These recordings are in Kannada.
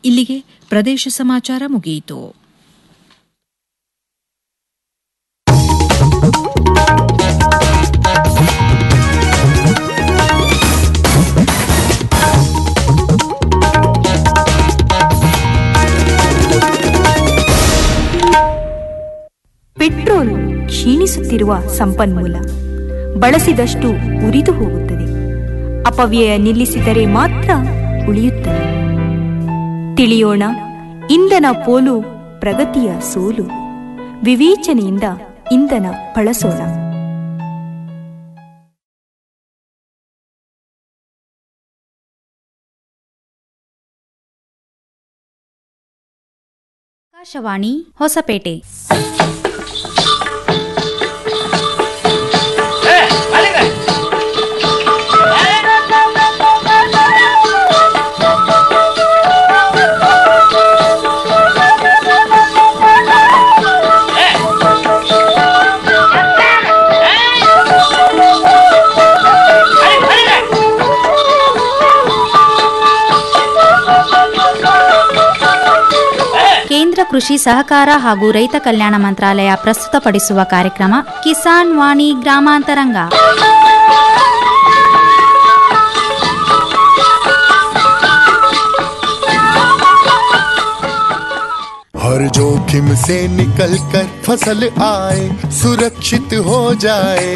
ಇಲ್ಲಿಗೆ ಪ್ರದೇಶ ಸಮಾಚಾರ ಮುಗಿಯಿತು ಪೆಟ್ರೋಲ್ ಕ್ಷೀಣಿಸುತ್ತಿರುವ ಸಂಪನ್ಮೂಲ ಬಳಸಿದಷ್ಟು ಉರಿದು ಹೋಗುತ್ತದೆ ಅಪವ್ಯಯ ನಿಲ್ಲಿಸಿದರೆ ಮಾತ್ರ ಉಳಿಯುತ್ತದೆ ತಿಳಿಯೋಣ ಇಂಧನ ಪೋಲು ಪ್ರಗತಿಯ ಸೋಲು ವಿವೇಚನೆಯಿಂದ ಇಂಧನ ಬಳಸೋಣ ಆಕಾಶವಾಣಿ ಹೊಸಪೇಟೆ ಕೇಂದ್ರ ಕೃಷಿ ಸಹಕಾರ ಹಾಗೂ ರೈತ ಕಲ್ಯಾಣ ಮಂತ್ರಾಲಯ ಪ್ರಸ್ತುತಪಡಿಸುವ ಕಾರ್ಯಕ್ರಮ ಕಿಸಾನ್ ವಾಣಿ ಗ್ರಾಮಾಂತರಂಗ हर जोखिम से निकल कर फसल आए सुरक्षित हो जाए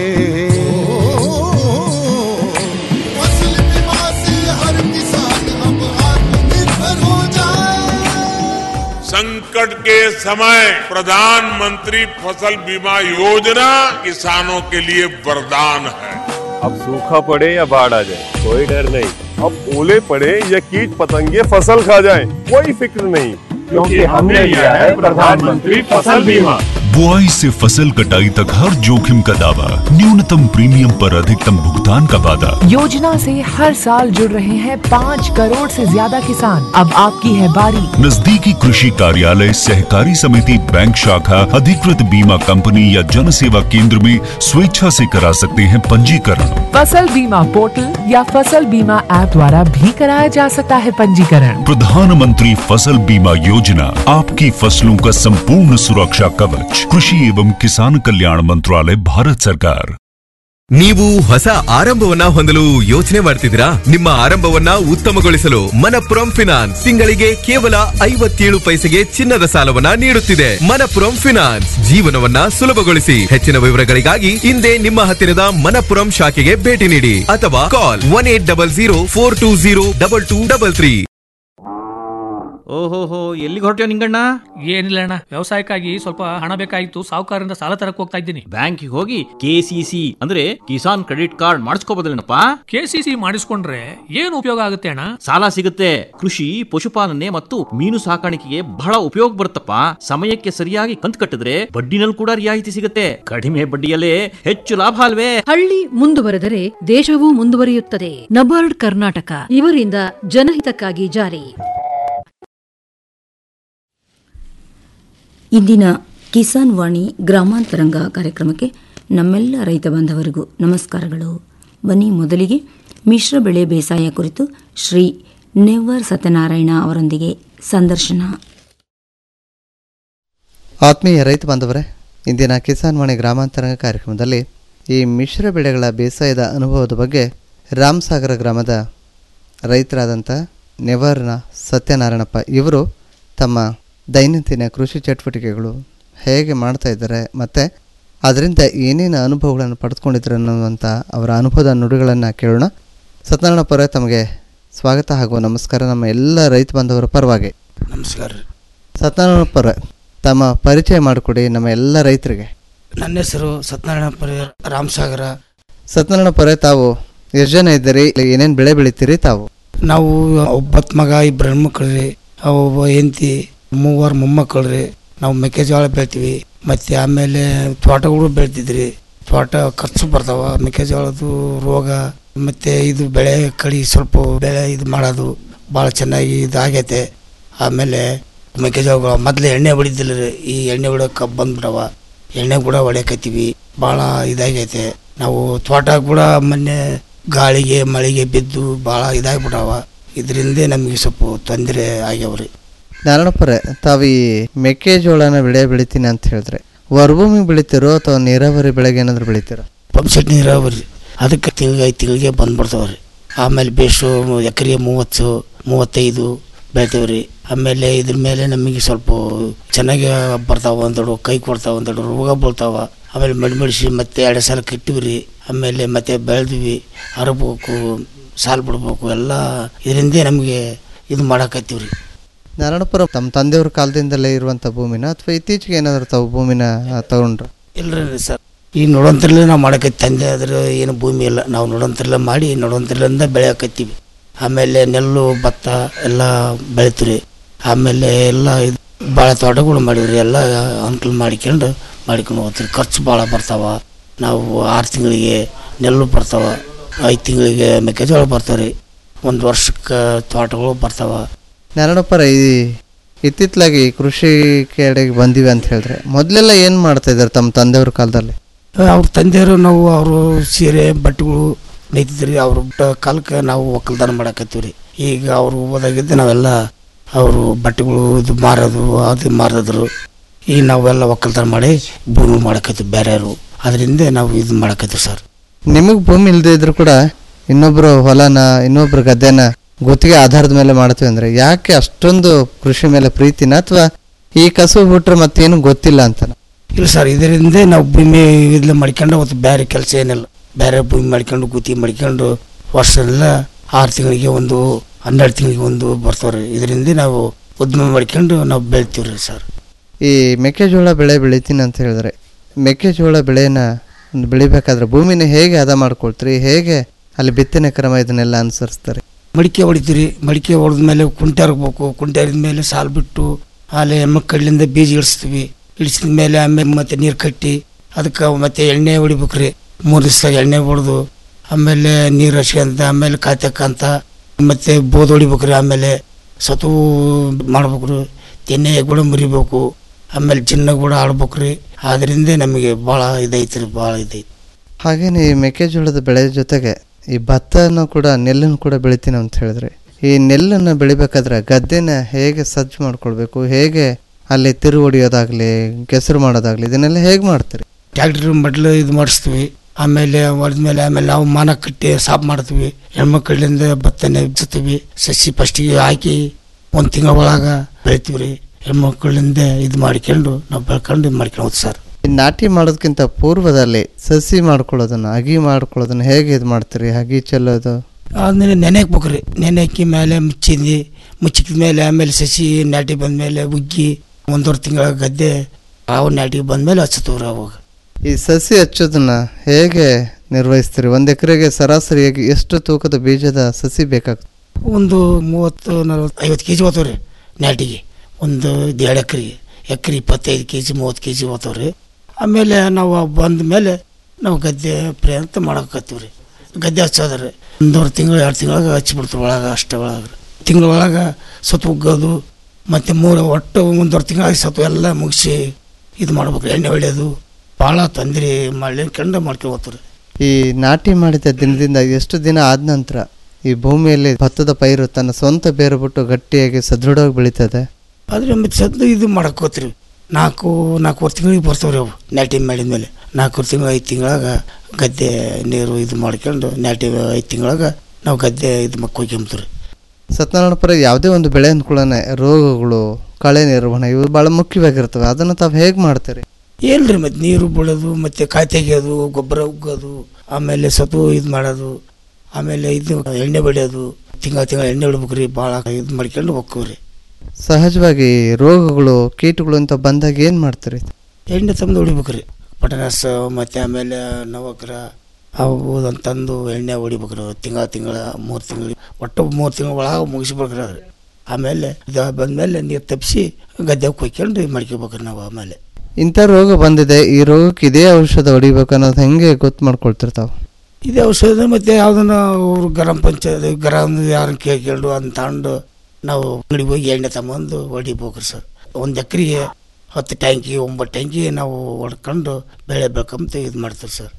फसल बीमा से हर किसान अब आत्मनिर्भर हो जाए संकट के समय प्रधानमंत्री फसल बीमा योजना किसानों के लिए वरदान है अब सूखा पड़े या बाढ़ आ जाए कोई डर नहीं अब ओले पड़े या कीट पतंगे फसल खा जाए कोई फिक्र नहीं क्योंकि हमने लिया है प्रधानमंत्री फसल बीमा बुआई से फसल कटाई तक हर जोखिम का दावा न्यूनतम प्रीमियम पर अधिकतम भुगतान का वादा योजना से हर साल जुड़ रहे हैं पाँच करोड़ से ज्यादा किसान अब आपकी है बारी नजदीकी कृषि कार्यालय सहकारी समिति बैंक शाखा अधिकृत बीमा कंपनी या जन सेवा केंद्र में स्वेच्छा से करा सकते हैं पंजीकरण फसल बीमा पोर्टल या फसल बीमा ऐप द्वारा भी कराया जा सकता है पंजीकरण प्रधानमंत्री फसल बीमा योजना आपकी फसलों का संपूर्ण सुरक्षा कवच कृषि एवं किसान कल्याण मंत्रालय भारत सरकार ನೀವು ಹೊಸ ಆರಂಭವನ್ನ ಹೊಂದಲು ಯೋಚನೆ ಮಾಡ್ತಿದ್ದೀರಾ ನಿಮ್ಮ ಆರಂಭವನ್ನ ಉತ್ತಮಗೊಳಿಸಲು ಮನಪುರಂ ಫಿನಾನ್ಸ್ ತಿಂಗಳಿಗೆ ಕೇವಲ ಐವತ್ತೇಳು ಪೈಸೆಗೆ ಚಿನ್ನದ ಸಾಲವನ್ನ ನೀಡುತ್ತಿದೆ ಮನಪುರಂ ಫಿನಾನ್ಸ್ ಜೀವನವನ್ನ ಸುಲಭಗೊಳಿಸಿ ಹೆಚ್ಚಿನ ವಿವರಗಳಿಗಾಗಿ ಹಿಂದೆ ನಿಮ್ಮ ಹತ್ತಿರದ ಮನಪುರಂ ಶಾಖೆಗೆ ಭೇಟಿ ನೀಡಿ ಅಥವಾ call one eight double zero four two zero double two double three ಓಹೋಹೋ ಎಲ್ಲಿಗೆ ಹೊರಟ್ಯೋ ನಿಂಗಣ್ಣ ಏನಿಲ್ಲ ಅಣ್ಣ ವ್ಯವಸಾಯಕ್ಕಾಗಿ ಸ್ವಲ್ಪ ಹಣ ಬೇಕಾಗಿತ್ತು ಸಾಹುಕಾರರಿಂದ ಸಾಲ ತರಕ್ ಹೋಗ್ತಾ ಇದ್ದೀನಿ ಬ್ಯಾಂಕಿಗೆ ಹೋಗಿ ಕೆ ಸಿ ಸಿ ಅಂದ್ರೆ ಕಿಸಾನ್ ಕ್ರೆಡಿಟ್ ಕಾರ್ಡ್ ಮಾಡಿಸ್ಕೋಬೋದಲ್ಲೇನಪ್ಪ ಕೆ ಸಿ ಸಿ ಮಾಡಿಸ್ಕೊಂಡ್ರೆ ಏನು ಉಪಯೋಗ ಆಗುತ್ತೆ ಅಣ್ಣ ಸಾಲ ಸಿಗುತ್ತೆ ಕೃಷಿ ಪಶುಪಾಲನೆ ಮತ್ತು ಮೀನು ಸಾಕಾಣಿಕೆಗೆ ಬಹಳ ಉಪಯೋಗ ಬರುತ್ತಪ್ಪ ಸಮಯಕ್ಕೆ ಸರಿಯಾಗಿ ಕಂತು ಕಟ್ಟಿದ್ರೆ ಬಡ್ಡಿನಲ್ಲಿ ಕೂಡ ರಿಯಾಯಿತಿ ಸಿಗುತ್ತೆ ಕಡಿಮೆ ಬಡ್ಡಿಯಲ್ಲೇ ಹೆಚ್ಚು ಲಾಭ ಅಲ್ವೇ ಹಳ್ಳಿ ಮುಂದುವರೆದರೆ ದೇಶವೂ ಮುಂದುವರಿಯುತ್ತದೆ ನಬಾರ್ಡ್ ಕರ್ನಾಟಕ ಇವರಿಂದ ಜನಹಿತಕ್ಕಾಗಿ ಜಾರಿ ಇಂದಿನ ಕಿಸಾನ್ ವಾಣಿ ಗ್ರಾಮಾಂತರಂಗ ಕಾರ್ಯಕ್ರಮಕ್ಕೆ ನಮ್ಮೆಲ್ಲ ರೈತ ಬಾಂಧವರಿಗೂ ನಮಸ್ಕಾರಗಳು ಬನ್ನಿ ಮೊದಲಿಗೆ ಮಿಶ್ರ ಬೆಳೆ ಬೇಸಾಯ ಕುರಿತು ಶ್ರೀ ನೆವ್ವರ್ ಸತ್ಯನಾರಾಯಣ ಅವರೊಂದಿಗೆ ಸಂದರ್ಶನ ಆತ್ಮೀಯ ರೈತ ಬಾಂಧವರೇ ಇಂದಿನ ಕಿಸಾನ್ ವಾಣಿ ಗ್ರಾಮಾಂತರಂಗ ಕಾರ್ಯಕ್ರಮದಲ್ಲಿ ಈ ಮಿಶ್ರ ಬೆಳೆಗಳ ಬೇಸಾಯದ ಅನುಭವದ ಬಗ್ಗೆ ರಾಮಸಾಗರ ಗ್ರಾಮದ ರೈತರಾದಂಥ ನೆವರ್ನ ಸತ್ಯನಾರಾಯಣಪ್ಪ ಇವರು ತಮ್ಮ ದೈನಂದಿನ ಕೃಷಿ ಚಟುವಟಿಕೆಗಳು ಹೇಗೆ ಮಾಡ್ತಾ ಇದ್ದಾರೆ ಮತ್ತು ಅದರಿಂದ ಏನೇನು ಅನುಭವಗಳನ್ನು ಪಡೆದುಕೊಂಡಿದ್ದಾರೆ ಅನ್ನುವಂಥ ಅವರ ಅನುಭವದ ನುಡಿಗಳನ್ನು ಕೇಳೋಣ ಸತ್ಯನಾರಾಯಣಪ್ಪರೇ ತಮಗೆ ಸ್ವಾಗತ ಹಾಗೂ ನಮಸ್ಕಾರ ನಮ್ಮ ಎಲ್ಲ ರೈತ ಬಾಂಧವರ ಪರವಾಗಿ ನಮಸ್ಕಾರ ಸತ್ಯನಾರಾಯಣಪ್ಪರ ತಮ್ಮ ಪರಿಚಯ ಮಾಡಿಕೊಡಿ ನಮ್ಮ ಎಲ್ಲ ರೈತರಿಗೆ ನನ್ನ ಹೆಸರು ಸತ್ಯನಾರಾಯಣಪುರ ರಾಮಸಾಗರ ಸತ್ಯನಾರಾಯಣಪ್ಪರೇ ತಾವು ಎಷ್ಟು ಜನ ಇದ್ದೀರಿ ಏನೇನು ಬೆಳೆ ಬೆಳಿತೀರಿ ತಾವು ನಾವು ಒಬ್ಬತ್ತು ಮಗ ಇಬ್ಬರು ಹೆಣ್ಮಕ್ಳು ರೀ ಒಬ್ಬ ಹೆಂಡತಿ ಮೂವರು ಮೊಮ್ಮಕ್ಕಳು ರೀ ನಾವು ಮೆಕ್ಕೆಜೋಳ ಬೆಳಿತೀವಿ ಮತ್ತು ಆಮೇಲೆ ತೋಟಗಳು ಬೆಳಿತಿದ್ರಿ ತೋಟ ಖರ್ಚು ಬರ್ತಾವ ಮೆಕ್ಕೆಜೋಳದ್ದು ರೋಗ ಮತ್ತು ಇದು ಬೆಳೆ ಕಡಿ ಸ್ವಲ್ಪ ಬೆಳೆ ಇದು ಮಾಡೋದು ಭಾಳ ಚೆನ್ನಾಗಿ ಇದಾಗೈತೆ ಆಮೇಲೆ ಮೆಕ್ಕೆಜೋಳಗಳು ಮೊದಲು ಎಣ್ಣೆ ಹೊಡಿದಿಲ್ಲ ರೀ ಈ ಎಣ್ಣೆ ಹೊಡ್ಯಕ್ಕೆ ಬಂದ್ಬಿಡವ ಎಣ್ಣೆ ಕೂಡ ಹೊಡ್ಯಕತ್ತೀವಿ ಭಾಳ ಇದಾಗೈತೆ ನಾವು ತೋಟ ಕೂಡ ಮೊನ್ನೆ ಗಾಳಿಗೆ ಮಳೆಗೆ ಬಿದ್ದು ಭಾಳ ಇದಾಗ್ಬಿಟ್ಟವ ಇದರಿಂದ ನಮಗೆ ಸ್ವಲ್ಪ ತೊಂದರೆ ಆಗ್ಯಾವ್ರಿ ನಾರಾಯಣಪ್ಪರೇ ತಾವು ಈ ಮೆಕ್ಕೆಜೋಳನ ಬೆಳೆ ಬೆಳಿತೀನಿ ಅಂತ ಹೇಳಿದ್ರೆ ಹೊರಭೂಮಿ ಬೆಳಿತೀರೋ ಅಥವಾ ನೀರಾವರಿ ಬೆಳೆಗೆ ಏನಾದ್ರು ಬೆಳಿತೀರೋ ಪಂಪ್ ಸೆಟ್ ನೀರಾವರಿ ಅದಕ್ಕೆ ತಿಂಗಳಿಗೆ ಐದು ತಿಂಗಳಿಗೆ ಬಂದ್ಬಿಡ್ತಾವ್ರಿ ಆಮೇಲೆ ಬೇಸು ಎಕರೆಗೆ ಮೂವತ್ತು ಮೂವತ್ತೈದು ಬೆಳಿತೇವ್ರಿ ಆಮೇಲೆ ಇದ್ರ ಮೇಲೆ ನಮಗೆ ಸ್ವಲ್ಪ ಚೆನ್ನಾಗಿ ಬರ್ತಾವ ಒಂದೆರಡು ಕೈ ಕೊಡ್ತಾವ ಒಂದೆರಡು ರೋಗ ಬೀಳ್ತಾವ ಆಮೇಲೆ ಮಡಿಮಡಿಸಿ ಮತ್ತೆ ಎರಡು ಸಲ ಕಟ್ಟಿವ್ರಿ ಆಮೇಲೆ ಮತ್ತೆ ಬೆಳೆದ್ವಿ ಹರಬೇಕು ಸಾಲು ಬಿಡ್ಬೇಕು ಎಲ್ಲ ಇದರಿಂದ ನಮಗೆ ಇದು ಮಾಡಾಕತ್ತೀವ್ರಿ ನಾರಾಯಣಪುರ ತಮ್ಮ ತಂದೆಯವ್ರ ಕಾಲದಿಂದಲೇ ಇರುವಂಥ ಭೂಮಿನ ಅಥವಾ ಇತ್ತೀಚೆಗೆ ಏನಾದ್ರು ತಾವು ಭೂಮಿನ ಆ, ತಗೊಂಡ್ರ ಇಲ್ರಿ ಸರ್ ಈ ನೋಡೋಂತರಲ್ಲೇ ನಾವು ಮಾಡಕತ್ತಿ ತಂದೆ ಅದ್ರ ಏನು ಭೂಮಿ ಇಲ್ಲ ನಾವು ನೋಡೋಂತರಲ್ಲ ಮಾಡಿ ನೋಡೋಂತರಲ್ಲಿಂದ ಬೆಳೆಯಕತ್ತೀವಿ ಆಮೇಲೆ ನೆಲ್ಲು ಭತ್ತ ಎಲ್ಲ ಬೆಳಿತೀವಿ ಆಮೇಲೆ ಎಲ್ಲ ಇದು ಭಾಳ ತೋಟಗಳು ಮಾಡಿವ್ರಿ ಎಲ್ಲ ಅನುಕೂಲ ಮಾಡಿಕೊಂಡು ಮಾಡ್ಕೊಂಡು ಹೋಗ್ತೀವಿ ಖರ್ಚು ಭಾಳ ಬರ್ತಾವ ನಾವು ಆರು ತಿಂಗಳಿಗೆ ನೆಲ್ಲು ಬರ್ತಾವ ಐದು ತಿಂಗಳಿಗೆ ಮೆಕ್ಕೆಜೋಳ ಬರ್ತಾವೆ ಒಂದು ವರ್ಷಕ್ಕೆ ತೋಟಗಳು ಬರ್ತಾವ ನಾರಾಯಣಪ್ಪರ ಈ ಇತ್ತಿತ್ತಲಾಗಿ ಕೃಷಿ ಕಡೆಗೆ ಬಂದಿವಿ ಅಂತ ಹೇಳಿದ್ರೆ ಮೊದಲೆಲ್ಲ ಏನು ಮಾಡ್ತಾ ಇದ್ದಾರೆ ತಮ್ಮ ತಂದೆಯವ್ರ ಕಾಲದಲ್ಲಿ ಅವ್ರ ತಂದೆಯವರು ನಾವು ಅವರು ಸೀರೆ ಬಟ್ಟೆಗಳು ನೇಯ್ತಿದ್ರಿ ಅವ್ರ ಕಾಲಕ್ಕೆ ನಾವು ಒಕ್ಕಲ್ತನ ಮಾಡಾಕತ್ತೀವಿ ರೀ ಈಗ ಅವರು ಓದಾಗಿದ್ದು ನಾವೆಲ್ಲ ಅವರು ಬಟ್ಟೆಗಳು ಇದು ಮಾರೋದು ಅದು ಮಾರಿದ್ರು ಈಗ ನಾವೆಲ್ಲ ಒಕ್ಕಲ್ತನ ಮಾಡಿ ಭೂಮಿ ಮಾಡಾಕತ್ತೀವಿ ಬೇರೆಯವರು ಅದರಿಂದ ನಾವು ಇದು ಮಾಡಾಕತ್ತೀವಿ ಸರ್ ನಿಮಗೆ ಭೂಮಿ ಇಲ್ಲದೆ ಇದ್ರು ಕೂಡ ಇನ್ನೊಬ್ರು ಹೊಲನ ಇನ್ನೊಬ್ರು ಗದ್ದೆನ ಗುತ್ತಿಗೆ ಆಧಾರದ ಮೇಲೆ ಮಾಡ್ತೀವಿ ಅಂದ್ರೆ ಯಾಕೆ ಅಷ್ಟೊಂದು ಕೃಷಿ ಮೇಲೆ ಪ್ರೀತಿನ ಅಥವಾ ಈ ಕಸು ಬಿಟ್ರೆ ಮತ್ತೇನು ಗೊತ್ತಿಲ್ಲ ಅಂತ ಇಲ್ಲ ಸರ್ ಇದರಿಂದ ನಾವು ಭೂಮಿ ಇದನ್ನ ಮಾಡ್ಕೊಂಡು ಅವತ್ತು ಬೇರೆ ಕೆಲಸ ಏನಿಲ್ಲ ಬೇರೆ ಭೂಮಿ ಮಾಡ್ಕೊಂಡು ಗುತ್ತಿಗೆ ಮಾಡ್ಕೊಂಡು ವರ್ಷ ಎಲ್ಲ ಆರು ತಿಂಗಳಿಗೆ ಒಂದು ಹನ್ನೆರಡು ತಿಂಗಳಿಗೆ ಒಂದು ಬರ್ತಾವ್ರಿ ಇದರಿಂದ ನಾವು ಉದ್ಯಮ ಮಾಡ್ಕೊಂಡು ನಾವು ಬೆಳಿತೀವ್ರಿ ಸರ್ ಈ ಮೆಕ್ಕೆಜೋಳ ಬೆಳೆ ಬೆಳಿತೀನಿ ಅಂತ ಹೇಳಿದ್ರೆ ಮೆಕ್ಕೆಜೋಳ ಬೆಳೆನ ಒಂದು ಬೆಳಿಬೇಕಾದ್ರೆ ಭೂಮಿನ ಹೇಗೆ ಹದ ಮಾಡ್ಕೊಳ್ತೀರಿ ಹೇಗೆ ಅಲ್ಲಿ ಬಿತ್ತನೆ ಕ್ರಮ ಇದನ್ನೆಲ್ಲ ಅನುಸರಿಸ್ತಾರೆ ಮಡಿಕೆ ಹೊಡಿತೀರಿ ಮಡಿಕೆ ಹೊಡೆದ ಮೇಲೆ ಕುಂಟೆ ಹರ್ಬೇಕು ಕುಂಟೆ ಹರಿದ ಮೇಲೆ ಸಾಲು ಬಿಟ್ಟು ಆಲೆ ಮಕ್ಕಳಿಂದ ಬೀಜ ಇಳಿಸ್ತೀವಿ ಇಳಿಸಿದ ಮೇಲೆ ಆಮೇಲೆ ಮತ್ತೆ ನೀರು ಕಟ್ಟಿ ಅದಕ್ಕೆ ಮತ್ತೆ ಎಣ್ಣೆ ಹೊಡಿಬೇಕ್ರಿ ಮೂರು ದಿವಸ ಎಣ್ಣೆ ಹೊಡೆದು ಆಮೇಲೆ ನೀರು ಹಚ್ಕೊಂತ ಆಮೇಲೆ ಕಾಯ್ತಕ್ಕಂತ ಮತ್ತೆ ಬೋದ್ ಹೊಡಿಬೇಕ್ರಿ ಆಮೇಲೆ ಸತು ಮಾಡ್ಬೇಕ್ರಿ ತೆನೆ ಕೂಡ ಮುರಿಬೇಕು ಆಮೇಲೆ ಚಿನ್ನ ಕೂಡ ಆಡ್ಬೇಕ್ರಿ ಆದ್ರಿಂದ ನಮಗೆ ಭಾಳ ಇದೈತ್ರಿ ಭಾಳ ಇದೈತಿ ಹಾಗೇನೆ ಈ ಮೆಕ್ಕೆಜೋಳದ ಬೆಳೆ ಜೊತೆಗೆ ಈ ಭತ್ತನೂ ಕೂಡ ನೆಲ್ಲನ್ನು ಕೂಡ ಬೆಳಿತೀನಿ ಅಂತ ಹೇಳಿದ್ರೆ ಈ ನೆಲ್ಲನ್ನು ಬೆಳಿಬೇಕಾದ್ರೆ ಗದ್ದೆನ ಹೇಗೆ ಸಜ್ಜು ಮಾಡ್ಕೊಳ್ಬೇಕು ಹೇಗೆ ಅಲ್ಲಿ ತಿರು ಹೊಡಿಯೋದಾಗ್ಲಿ ಕೆಸರು ಮಾಡೋದಾಗ್ಲಿ ಇದನ್ನೆಲ್ಲ ಹೇಗೆ ಮಾಡ್ತೀರಿ ಟ್ಯಾಕ್ಟ್ರಿ ಮಡ್ಲು ಇದು ಮಾಡಿಸ್ತೀವಿ ಆಮೇಲೆ ಹೊಡೆದ್ಮೇಲೆ ಆಮೇಲೆ ನಾವು ಮಾನ ಕಟ್ಟಿ ಸಾಫ್ ಮಾಡ್ತೀವಿ ಹೆಣ್ಮಕ್ಳಿಂದ ಭತ್ತನೆ ಬಿಚ್ತೀವಿ ಸಸಿ ಫಸ್ಟಿಗೆ ಹಾಕಿ ಒಂದು ತಿಂಗಳ ಒಳಗ ಬೆಳಿತೀವಿ ರೀ ಹೆಣ್ಮಕ್ಳಿಂದ ಇದು ಮಾಡ್ಕೊಂಡು ನಾವು ಬೆಳ್ಕೊಂಡು ಇದು ಮಾಡ್ಕೊಂಡು ಹೋದ್ ಸರ್ ಈ ನಾಟಿ ಮಾಡೋದಕ್ಕಿಂತ ಪೂರ್ವದಲ್ಲಿ ಸಸಿ ಮಾಡ್ಕೊಳ್ಳೋದನ್ನ ಅಗಿ ಮಾಡ್ಕೊಳ್ಳೋದನ್ನ ಹೇಗೆ ಇದು ಮಾಡ್ತೀರಿ ಅಗಿ ಚೆಲ್ಲೋದು ಆದ್ಮೇಲೆ ನೆನೆ ಹಾಕ್ಬೇಕ್ರಿ ನೆನೆ ಹಾಕಿ ಮೇಲೆ ಮುಚ್ಚಿದ್ವಿ ಮುಚ್ಚಿದ ಮೇಲೆ ಆಮೇಲೆ ಸಸಿ ನಾಟಿ ಬಂದ್ಮೇಲೆ ಉಗ್ಗಿ ಒಂದೂವರೆ ತಿಂಗಳ ಗದ್ದೆ ಅವು ನಾಟಿ ಬಂದ್ಮೇಲೆ ಹಚ್ಚತ್ತವ್ರಿ ಅವಾಗ ಈ ಸಸಿ ಹಚ್ಚೋದನ್ನ ಹೇಗೆ ನಿರ್ವಹಿಸ್ತೀರಿ ಒಂದು ಎಕರೆಗೆ ಸರಾಸರಿಯಾಗಿ ಎಷ್ಟು ತೂಕದ ಬೀಜದ ಸಸಿ ಬೇಕಾಗ್ತದೆ ಒಂದು ಮೂವತ್ತು ನಲ್ವತ್ತು ಐವತ್ತು ಕೆ ಜಿ ಹೋಗ್ತಾವ್ರಿ ನಾಟಿಗೆ ಒಂದು ಇದು ಎರಡು ಎಕರೆಗೆ ಎಕರೆ ಇಪ್ಪತ್ತೈದು ಕೆ ಜಿ ಮೂವತ್ತು ಕೆ ಜಿ ಹೋಗ್ತಾವ್ರಿ ಆಮೇಲೆ ನಾವು ಬಂದ ಮೇಲೆ ನಾವು ಗದ್ದೆ ಪ್ರಯತ್ನ ಮಾಡಕತ್ತೀವಿ ರೀ ಗದ್ದೆ ಹಚ್ಚೋದ್ರಿ ಒಂದೂವರೆ ತಿಂಗಳು ಎರಡು ತಿಂಗಳಿಗೆ ಹಚ್ಚಿಬಿಡ್ತೀವಿ ಒಳಗೆ ಅಷ್ಟೇ ಒಳಗೆ ತಿಂಗಳ ಒಳಗೆ ಸತ್ತು ಉಗ್ಗೋದು ಮತ್ತು ಮೂರು ಒಟ್ಟು ಒಂದೂವರೆ ತಿಂಗಳಿಗೆ ಸತ್ತು ಎಲ್ಲ ಮುಗಿಸಿ ಇದು ಮಾಡ್ಬೇಕು ಎಣ್ಣೆ ಹೊಡೆಯೋದು ಭಾಳ ತೊಂದರೆ ಮಾಡ್ಲಿಂದ ಮಾಡ್ಕೊಂಡು ಹೋಗ್ತಾರೆ ಈ ನಾಟಿ ಮಾಡಿದ ದಿನದಿಂದ ಎಷ್ಟು ದಿನ ಆದ ನಂತರ ಈ ಭೂಮಿಯಲ್ಲಿ ಭತ್ತದ ಪೈರು ತನ್ನ ಸ್ವಂತ ಬೇರು ಬಿಟ್ಟು ಗಟ್ಟಿಯಾಗಿ ಸದೃಢವಾಗಿ ಬೆಳೀತದೆ ಆದರೆ ಮತ್ತೆ ಸದ್ದು ಇದು ಮಾಡಕ್ಕೆ ಹೋಗ್ತೀರಿ ನಾಲ್ಕು ನಾಲ್ಕೂವರೆ ತಿಂಗಳಿಗೆ ಬರ್ತಾವ್ರಿ ಅವು ನಾಟಿ ಮಾಡಿದ ಮೇಲೆ ನಾಲ್ಕೂವರೆ ತಿಂಗಳು ಐದು ತಿಂಗಳಾಗ ಗದ್ದೆ ನೀರು ಇದು ಮಾಡ್ಕೊಂಡು ನಾಟಿ ಐದು ತಿಂಗಳಾಗ ನಾವು ಗದ್ದೆ ಇದು ಮಕ್ಕೊಯ್ಕೊಂಬ್ತೀವಿ ಸತ್ಯನಾರಾಯಣಪುರ ಯಾವುದೇ ಒಂದು ಬೆಳೆ ಅಂದ್ಕೊಳ್ಳೋಣ ರೋಗಗಳು ಕಳೆ ನಿರ್ವಹಣೆ ಇವು ಭಾಳ ಮುಖ್ಯವಾಗಿರ್ತವೆ ಅದನ್ನು ತಾವು ಹೇಗೆ ಮಾಡ್ತೀರಿ ಏನ್ರಿ ಮತ್ತೆ ನೀರು ಬೀಳೋದು ಮತ್ತೆ ಕಾಯಿ ತೆಗಿಯೋದು ಗೊಬ್ಬರ ಉಗ್ಗೋದು ಆಮೇಲೆ ಸತು ಇದು ಮಾಡೋದು ಆಮೇಲೆ ಇದು ಎಣ್ಣೆ ಬಡಿಯೋದು ತಿಂಗಳ ತಿಂಗಳ ಎಣ್ಣೆ ಬಿಡ್ಬೇಕ್ರಿ ಭಾಳ ಇದು ಮಾಡ್ಕೊಂಡು ಹೋಗ್ತೀವ್ರಿ ಸಹಜವಾಗಿ ರೋಗಗಳು ಕೀಟಗಳು ಅಂತ ಬಂದಾಗ ಏನು ಮಾಡ್ತೀರಿ ಎಣ್ಣೆ ತಂದು ಹೊಡಿಬೇಕ್ರಿ ಪಟನಾಸ ಮತ್ತು ಆಮೇಲೆ ನವಗ್ರ ಅವು ತಂದು ಎಣ್ಣೆ ಹೊಡಿಬೇಕ್ರಿ ತಿಂಗಳ ತಿಂಗಳ ಮೂರು ತಿಂಗಳು ಒಟ್ಟು ಮೂರು ತಿಂಗಳ ಒಳಗೆ ಮುಗಿಸ್ಬೇಕ್ರಿ ಅದು ಆಮೇಲೆ ಇದು ಬಂದಮೇಲೆ ನೀರು ತಪ್ಪಿಸಿ ಗದ್ದೆಗೆ ಕೊಯ್ಕೊಂಡು ಇದು ಮಾಡ್ಕೋಬೇಕ್ರಿ ನಾವು ಆಮೇಲೆ ಇಂಥ ರೋಗ ಬಂದಿದೆ ಈ ರೋಗಕ್ಕೆ ಇದೇ ಔಷಧ ಹೊಡಿಬೇಕು ಅನ್ನೋದು ಹೆಂಗೆ ಗೊತ್ತು ಮಾಡ್ಕೊಳ್ತಿರ್ತಾವೆ ಇದೇ ಔಷಧ ಮತ್ತು ಯಾವುದನ್ನ ಅವರು ಗ್ರಾಮ ಪಂಚಾಯತ್ ಗ್ರಾಮ ಯಾರನ್ನ ಕೇಳ್ಕೊಂಡು ಅಂತ ತಗೊಂಡು ನಾವು ಅಂಗಡಿಗೆ ಹೋಗಿ ಎಣ್ಣೆ ತಗೊಂಬಂದು ಹೊಡಿಬೇಕ್ರಿ ಸರ್ ಒಂದು ಎಕರೆಗೆ ಹತ್ತು ಟ್ಯಾಂಕಿ ಒಂಬತ್ತು ಟ್ಯಾಂಕಿ ನಾವು ಹೊಡ್ಕೊಂಡು ಬೆಳೆ ಬೇಕಂತ ಇದು ಮಾಡ್ತೀವಿ ಸರ್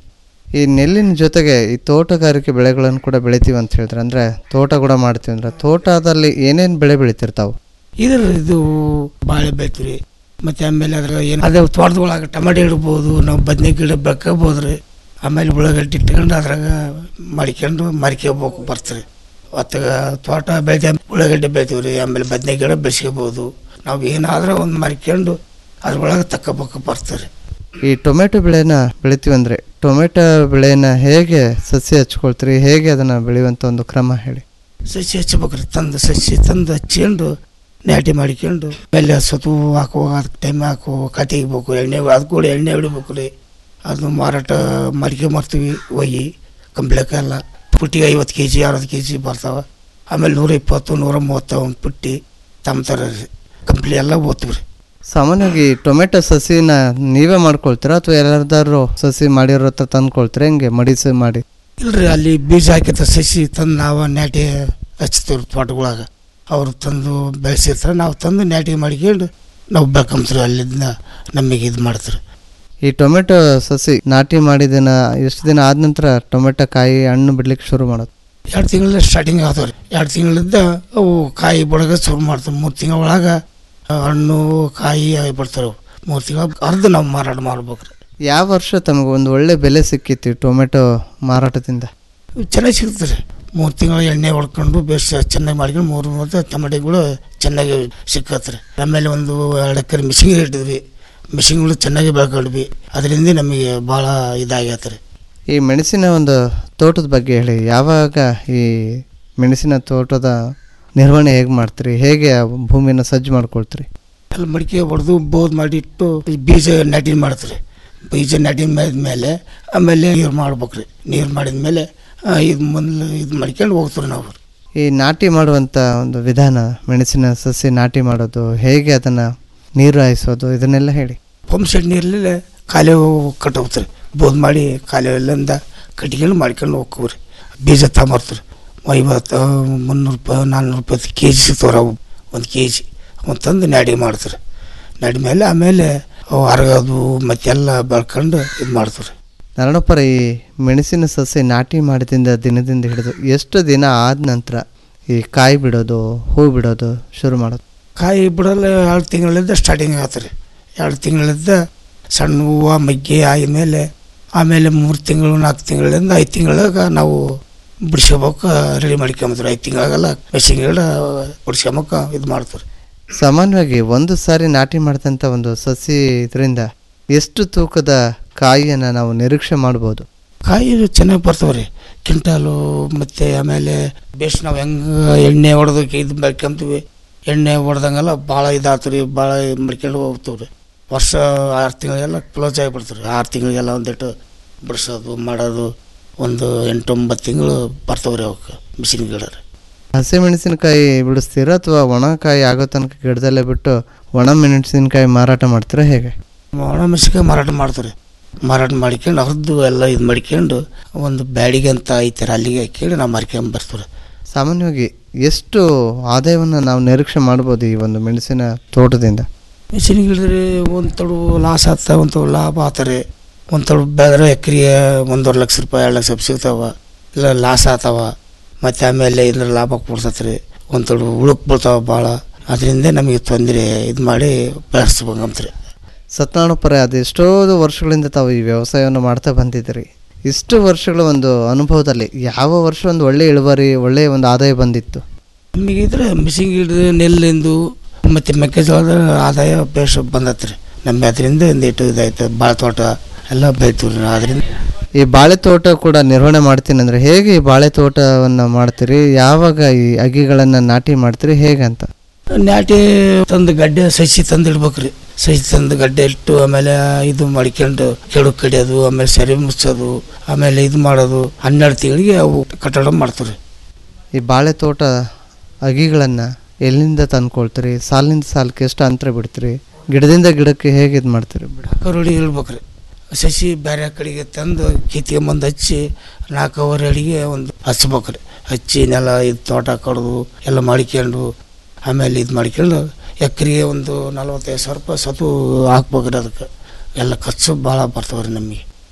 ಈ ನೆಲ್ಲಿನ ಜೊತೆಗೆ ಈ ತೋಟಗಾರಿಕೆ ಬೆಳೆಗಳನ್ನು ಕೂಡ ಬೆಳಿತೀವಿ ಅಂತ ಹೇಳಿದ್ರೆ ಅಂದರೆ ತೋಟ ಕೂಡ ಮಾಡ್ತೀವಿ ಅಂದ್ರೆ ತೋಟದಲ್ಲಿ ಏನೇನು ಬೆಳೆ ಬೆಳಿತಿರ್ತಾವೆ ಇದ್ರ ಇದು ಬಾಳೆ ಬೆಳಿತೀವಿ ಮತ್ತೆ ಆಮೇಲೆ ಅದ್ರ ಏನು ಅದೇ ತೋಟದೊಳಗೆ ಟಮಾಟೆ ಇಡ್ಬೋದು ನಾವು ಬದನೆ ಗಿಡ ಬೆಳ್ಕೋಬೋದು ರೀ ಆಮೇಲೆ ಉಳ್ಳಾಗಡ್ಡಿ ಇಟ್ಕೊಂಡು ಅದ್ರಾಗ ಮಡಿಕೊಂಡು ಮರಿಕೋಬೇಕು ಬರ್ತಾರೆ ಅತ್ತಾಗ ತೋಟ ಬೆಳೆದ ಉಳ್ಳಾಗಡ್ಡೆ ಬೆಳಿತೀವಿ ರೀ ಆಮೇಲೆ ಬದನೆ ಗಿಡ ಬೆಳೆಸ್ಕೋಬೋದು ನಾವು ಏನಾದ್ರೂ ಒಂದು ಮರಿಕೊಂಡು ಅದ್ರೊಳಗೆ ತಕ್ಕೋಬೇಕು ಬರ್ತಾರೆ ಈ ಟೊಮೆಟೊ ಬೆಳೆನ ಬೆಳಿತೀವಿ ಅಂದರೆ ಟೊಮೆಟೊ ಬೆಳೆನ ಹೇಗೆ ಸಸಿ ಹಚ್ಕೊಳ್ತೀರಿ ಹೇಗೆ ಅದನ್ನು ಬೆಳೆಯುವಂಥ ಒಂದು ಕ್ರಮ ಹೇಳಿ ಸಸಿ ಹಚ್ಬೇಕ್ರಿ ತಂದು ಸಸಿ ತಂದು ಹಚ್ಕೊಂಡು ನಾಟಿ ಮಾಡಿಕೊಂಡು ಮೇಲೆ ಸತು ಹಾಕುವ ಅದಕ್ಕೆ ಟೈಮ್ ಹಾಕುವ ಕತ್ತಿಗ್ಬೇಕು ಎಣ್ಣೆ ಅದು ಕೂಡ ಎಣ್ಣೆ ಹೊಡಿಬೇಕು ರೀ ಅದು ಮಾರಾಟ ಮಾಡ್ಕೊಂಬರ್ತೀವಿ ಒಯ್ಯಿ ಕಂಪ್ಲೇಕೆಲ್ಲ ಪುಟ್ಟಿಗೆ ಐವತ್ತು ಕೆ ಜಿ ಅರವತ್ತು ಕೆ ಜಿ ಬರ್ತಾವೆ ಆಮೇಲೆ ನೂರ ಇಪ್ಪತ್ತು ನೂರ ಮೂವತ್ತು ಒಂದು ಪುಟ್ಟಿ ತಮ್ತಾರೆ ರೀ ಕಂಪ್ಲಿ ಎಲ್ಲ ಓದ್ತೀವಿ ರೀ ಸಾಮಾನ್ಯವಾಗಿ ಟೊಮೆಟೊ ಸಸಿನ ನೀವೇ ಮಾಡ್ಕೊಳ್ತೀರಾ ಅಥವಾ ಯಾರ್ದಾದ್ರು ಸಸಿ ಮಾಡಿರೋ ಹತ್ರ ತಂದ್ಕೊಳ್ತೀರಾ ಹೆಂಗೆ ಮಡಿಸಿ ಮಾಡಿ ಇಲ್ರಿ ಅಲ್ಲಿ ಬೀಜ ಹಾಕಿದ ಸಸಿ ತಂದು ನಾವು ನಾಟಿ ಹಚ್ತೀವಿ ತೋಟಗಳಾಗ ಅವ್ರು ತಂದು ಬೆಳೆಸಿರ್ತಾರೆ ನಾವು ತಂದು ನಾಟಿ ಮಾಡ್ಕೊಂಡು ನಾವು ಬೆಳ್ಕೊಂತೀವಿ ಅಲ್ಲಿಂದ ನಮಗೆ ಇದು ಮಾಡ್ತಾರೆ ಈ ಟೊಮೆಟೊ ಸಸಿ ನಾಟಿ ಮಾಡಿದಿನ ಎಷ್ಟು ದಿನ ಆದ ನಂತರ ಟೊಮೆಟೊ ಕಾಯಿ ಹಣ್ಣು ಬಿಡ್ಲಿಕ್ಕೆ ಶುರು ಮಾಡೋದು ಎರಡು ತಿಂಗಳ ಸ್ಟಾರ್ಟಿಂಗ್ ಆದವು ರೀ ಎರಡು ತಿಂಗಳಿಂದ ಅವು ಕಾಯಿ ಬಿಡೋಕೆ ಶುರು ಮಾಡ್ತಾವೆ ಮೂರು ತಿಂಗಳ ಒಳಗೆ ಹಣ್ಣು ಕಾಯಿ ಆಗಿ ಬಿಡ್ತಾರೆ ಅವು ಮೂರು ತಿಂಗಳ ಅರ್ಧ ನಾವು ಮಾರಾಟ ಮಾಡ್ಬೇಕು ರೀ ಯಾವ ವರ್ಷ ತಮಗೆ ಒಂದು ಒಳ್ಳೆ ಬೆಲೆ ಸಿಕ್ಕಿತ್ತು ಈ ಟೊಮೆಟೊ ಮಾರಾಟದಿಂದ ಚೆನ್ನಾಗಿ ಸಿಗ್ತದೆ ಮೂರು ತಿಂಗಳು ಎಣ್ಣೆ ಹೊಡ್ಕೊಂಡು ಬೇಸ್ ಚೆನ್ನಾಗಿ ಮಾಡ್ಕೊಂಡು ಮೂರು ಮೂರು ಟಮಾಟಿಗಳು ಚೆನ್ನಾಗಿ ಸಿಕ್ಕತ್ರಿ ಆಮೇಲೆ ಒಂದು ಎರಡು ಎಕರೆ ಮಿಷಿನ್ ಇಟ್ಟಿದ್ವಿ ಮಿಷಿನ್ಗಳು ಚೆನ್ನಾಗಿ ಬೆಳ್ಕೊಂಡ್ವಿ ಅದರಿಂದ ನಮಗೆ ಭಾಳ ಇದಾಗೈತೆ ರೀ ಈ ಮೆಣಸಿನ ಒಂದು ತೋಟದ ಬಗ್ಗೆ ಹೇಳಿ ಯಾವಾಗ ಈ ಮೆಣಸಿನ ತೋಟದ ನಿರ್ವಹಣೆ ಹೇಗೆ ಮಾಡ್ತೀರಿ ಹೇಗೆ ಆ ಭೂಮಿನ ಸಜ್ಜು ಮಾಡ್ಕೊಳ್ತೀರಿ ಅಲ್ಲಿ ಮಡಿಕೆ ಹೊಡೆದು ಬೋದ್ ಮಾಡಿಟ್ಟು ಈ ಬೀಜ ನಾಟಿ ಮಾಡ್ತಾರೆ ಬೀಜ ನಾಟಿ ಮೇಲೆ ಆಮೇಲೆ ನೀರು ಮಾಡ್ಬೇಕ್ರಿ ನೀರು ಮಾಡಿದ ಮೇಲೆ ಇದು ಮೊದಲು ಇದು ಮಾಡ್ಕೊಂಡು ಹೋಗ್ತೀವಿ ನಾವು ಈ ನಾಟಿ ಮಾಡುವಂಥ ಒಂದು ವಿಧಾನ ಮೆಣಸಿನ ಸಸಿ ನಾಟಿ ಮಾಡೋದು ಹೇಗೆ ಅದನ್ನು ನೀರು ಹಾಯಿಸೋದು ಇದನ್ನೆಲ್ಲ ಹೇಳಿ ಪಂಪ್ ಸೆಟ್ ನೀರಲ್ಲಿ ಕಾಲೇ ಕಟ್ ಹೋಗ್ತಾರೆ ಬೋದ್ ಮಾಡಿ ಕಾಲೇ ಎಲ್ಲಿಂದ ಕಟ್ಕೊಂಡು ಮಾಡ್ಕೊಂಡು ಹೋಗ್ತೀವಿ ಬೀಜ ತಗೊಂಬರ್ತಾರೆ ಐವತ್ತು ಮುನ್ನೂರು ರೂಪಾಯಿ ನಾನ್ನೂರು ರೂಪಾಯಿ ಕೆ ಜಿ ಸಿಗ್ತಾವ್ರಿ ಅವು ಒಂದು ಕೆ ಜಿ ಒಂದು ತಂದು ನಾಟಿ ಮಾಡ್ತಾರೆ ನಾಟಿ ಮೇಲೆ ಆಮೇಲೆ ಅವು ಹರಗೋದು ಮತ್ತೆಲ್ಲ ಬೆಳ್ಕೊಂಡು ಇದು ಮಾಡ್ತಾರೆ ನಾರಾಯಣಪ್ಪರ ಈ ಮೆಣಸಿನ ಸಸಿ ನಾಟಿ ಮಾಡಿದಿಂದ ದಿನದಿಂದ ಹಿಡಿದು ಎಷ್ಟು ದಿನ ಆದ ನಂತರ ಈ ಕಾಯಿ ಬಿಡೋದು ಹೂ ಬಿಡೋದು ಶುರು ಮಾಡೋದು ಕಾಯಿ ಬಿಡಲ್ಲ ಎರಡು ತಿಂಗಳಿಂದ ಸ್ಟಾರ್ಟಿಂಗ್ ಆಗತ್ತೆ ರೀ ಎರಡು ತಿಂಗಳಿಂದ ಸಣ್ಣ ಹೂವು ಮಗ್ಗಿ ಆದ್ಮೇಲೆ ಆಮೇಲೆ ಮೂರು ತಿಂಗಳು ನಾಲ್ಕು ತಿಂಗಳಿಂದ ಐದು ತಿಂಗಳಾಗ ನಾವು ಬಿಡಿಸ್ಕೋಬೇಕು ರೆಡಿ ಮಾಡ್ಕೊಂಬತ್ತಾರೆ ಐದು ತಿಂಗಳಾಗೆಲ್ಲ ಮೆಷಿನ್ ಗಿಡ ಬಿಡಿಸ್ಕೊಂಬಕ ಇದು ಮಾಡ್ತಾರೆ ಸಾಮಾನ್ಯವಾಗಿ ಒಂದು ಸಾರಿ ನಾಟಿ ಮಾಡಿದಂಥ ಒಂದು ಸಸಿ ಇದರಿಂದ ಎಷ್ಟು ತೂಕದ ಕಾಯಿಯನ್ನು ನಾವು ನಿರೀಕ್ಷೆ ಮಾಡ್ಬೋದು ಕಾಯಿ ಚೆನ್ನಾಗಿ ಬರ್ತಾವೆ ರೀ ಕ್ವಿಂಟಾಲು ಮತ್ತು ಆಮೇಲೆ ಬೇಸ್ ನಾವು ಹೆಂಗೆ ಎಣ್ಣೆ ಹೊಡೆದಕ್ಕೆ ಇದು ಬೆಳ್ಕೊಂತೀವಿ ಎಣ್ಣೆ ಹೊಡೆದಂಗೆಲ್ಲ ಭಾಳ ಇದಾಗ್ತವೆ ರೀ ಭಾಳ ಮಡ್ಕೊಂಡು ಹೋಗ್ತಾವೆ ರೀ ವರ್ಷ ಆರು ತಿಂಗಳಿಗೆಲ್ಲ ಕ್ಲೋಸ್ ಆಗಿಬಿಡ್ತಾರೆ ಆರು ತಿಂಗಳಿಗೆಲ್ಲ ಒಂದಿಟ್ಟು ಬಿಡಿಸೋದು ಮಾಡೋದು ಒಂದು ಎಂಟು ಒಂಬತ್ತು ತಿಂಗಳು ಬರ್ತಾವೆ ರೀ ಅವಕ್ಕೆ ಮಿಷಿನ್ ಗಿಡ ರೀ ಹಸಿ ಮೆಣಸಿನಕಾಯಿ ಬಿಡಿಸ್ತೀರಾ ಅಥವಾ ಒಣ ಕಾಯಿ ಆಗೋ ತನಕ ಗಿಡದಲ್ಲೇ ಬಿಟ್ಟು ಒಣ ಮೆಣಸಿನಕಾಯಿ ಮಾರಾಟ ಮಾಡ್ತೀರಾ ಹೇಗೆ ಒಣ ಮೆಣಸಿನ್ಕಾಯಿ ಮಾರಾಟ ಮಾಡ್ತಾರೆ ಮಾರಾಟ ಮಾಡ್ಕೊಂಡು ಹರಿದು ಎಲ್ಲ ಇದು ಮಾಡ್ಕೊಂಡು ಒಂದು ಬ್ಯಾಡಿಗೆ ಅಂತ ಐತಾರೆ ಅಲ್ಲಿಗೆ ಹಾಕಿ ನಾವು ಮಾರ್ಕೊಂಡು ಬರ್ತಾರೆ ಸಾಮಾನ್ಯವಾಗಿ ಎಷ್ಟು ಆದಾಯವನ್ನು ನಾವು ನಿರೀಕ್ಷೆ ಮಾಡ್ಬೋದು ಈ ಒಂದು ಮೆಣಸಿನ ತೋಟದಿಂದ ಮೆಣಸಿನ ಗಿಡದ್ರೆ ಒಂದು ತಡು ಲಾಸ್ ಆಗ್ತಾ ಒಂದು ತಡು ಲಾಭ ಆತಾರೆ ಒಂದು ತಡು ಬೆಳೆದ್ರೆ ಎಕರೆಗೆ ಒಂದೂವರೆ ಲಕ್ಷ ರೂಪಾಯಿ ಎರಡು ಲಕ್ಷ ರೂಪಾಯಿ ಸಿಗ್ತಾವ ಇಲ್ಲ ಲಾಸ್ ಆಗ್ತಾವ ಮತ್ತು ಆಮೇಲೆ ಇದ್ರ ಲಾಭ ಕೊಡ್ತೈತೆ ರೀ ಒಂದು ತಡು ಉಳುಕ್ ಬೀಳ್ತಾವ ಭಾಳ ಅದರಿಂದ ನಮಗೆ ತೊಂದರೆ ಇದು ಮಾಡಿ ಬೆಳೆಸ್ಬೇಕಂತ್ರಿ ಸತ್ಯನಾರಾಯಣಪ್ಪರೇ ಅದು ಎಷ್ಟೋ ವರ್ಷಗಳಿಂದ ತಾವು ಈ ವ್ಯವಸಾಯವನ್ನು ಮಾಡ್ತಾ ಬಂದಿದ್ದೀರಿ ಇಷ್ಟು ವರ್ಷಗಳ ಒಂದು ಅನುಭವದಲ್ಲಿ ಯಾವ ವರ್ಷ ಒಂದು ಒಳ್ಳೆ ಇಳುವರಿ ಒಳ್ಳೆಯ ಒಂದು ಆದಾಯ ಬಂದಿತ್ತು ನಮಗೆ ಇದ್ರೆ ಮಿಷಿನ್ ಗಿಡದ ನೆಲ್ಲಿಂದು ಮತ್ತು ಮೆಕ್ಕೆಜೋಳದ ಆದಾಯ ಬೇಸ್ ಬಂದತ್ರಿ ರೀ ನಮಗೆ ಅದರಿಂದ ಒಂದಿಟ್ಟು ಇದಾಯ್ತು ಭಾಳ ತೋಟ ಎಲ್ಲ ಬೆಳಿತೀವಿ ರೀ ಅದರಿಂದ ಈ ಬಾಳೆ ತೋಟ ಕೂಡ ನಿರ್ವಹಣೆ ಮಾಡ್ತೀನಿ ಅಂದರೆ ಹೇಗೆ ಈ ಬಾಳೆ ತೋಟವನ್ನು ಮಾಡ್ತೀರಿ ಯಾವಾಗ ಈ ಅಗಿಗಳನ್ನು ನಾಟಿ ಮಾಡ್ತೀರಿ ಹೇಗೆ ಅಂತ ನಾಟಿ ತಂದು ಗಡ್ಡೆ ಸಸಿ ತಂದು ಇಡ್ಬೇಕ್ರಿ ಸಸಿ ತಂದು ಗಡ್ಡೆ ಇಟ್ಟು ಆಮೇಲೆ ಇದು ಮಾಡ್ಕೊಂಡು ಕೆಡು ಕಡಿಯೋದು ಆಮೇಲೆ ಸರಿ ಮುಚ್ಚೋದು ಆಮೇಲೆ ಇದು ಮಾಡೋದು ಹನ್ನೆರಡು ತಿಂಗಳಿಗೆ ಅವು ಕಟ್ಟಡ ಮಾಡ್ತಾರೆ ಈ ಬಾಳೆ ತೋಟ ಅಗಿಗಳನ್ನು ಎಲ್ಲಿಂದ ತಂದ್ಕೊಳ್ತೀರಿ ಸಾಲಿನಿಂದ ಸಾಲಕ್ಕೆ ಎಷ್ಟು ಅಂತರ ಬಿಡ್ತೀರಿ ಗಿಡದಿಂದ ಗಿಡಕ್ಕೆ ಹೇಗೆ ಇದು ಮಾಡ್ತೀರಿ ಕರುಡಿ ಇಡ್ಬೇಕ್ರಿ ಸಸಿ ಬೇರೆ ಕಡೆಗೆ ತಂದು ಕಿತ್ತಿಗೆ ಮುಂದೆ ಹಚ್ಚಿ ನಾಲ್ಕೂವರೆ ಅಡಿಗೆ ಒಂದು ಹಚ್ಬೇಕ್ರಿ ಹಚ್ಚಿ ನೆಲ ಇದು ತೋಟ ಕಡ್ದು ಎಲ್ಲ ಮಾಡ್ಕೊಂಡು ಆಮೇಲೆ ಇದು ಮಾಡ್ಕೊಂಡು ಎಕರೆಗೆ ಒಂದು ನಲ್ವತ್ತೈದು ಸಾವಿರ ರೂಪಾಯಿ ಸತು ಹಾಕ್ಬೇಕ್ರಿ ಅದಕ್ಕೆ ಎಲ್ಲ ಖರ್ಚು ಭಾಳ ಬರ್ತಾವೆ ರೀ ನಮಗೆ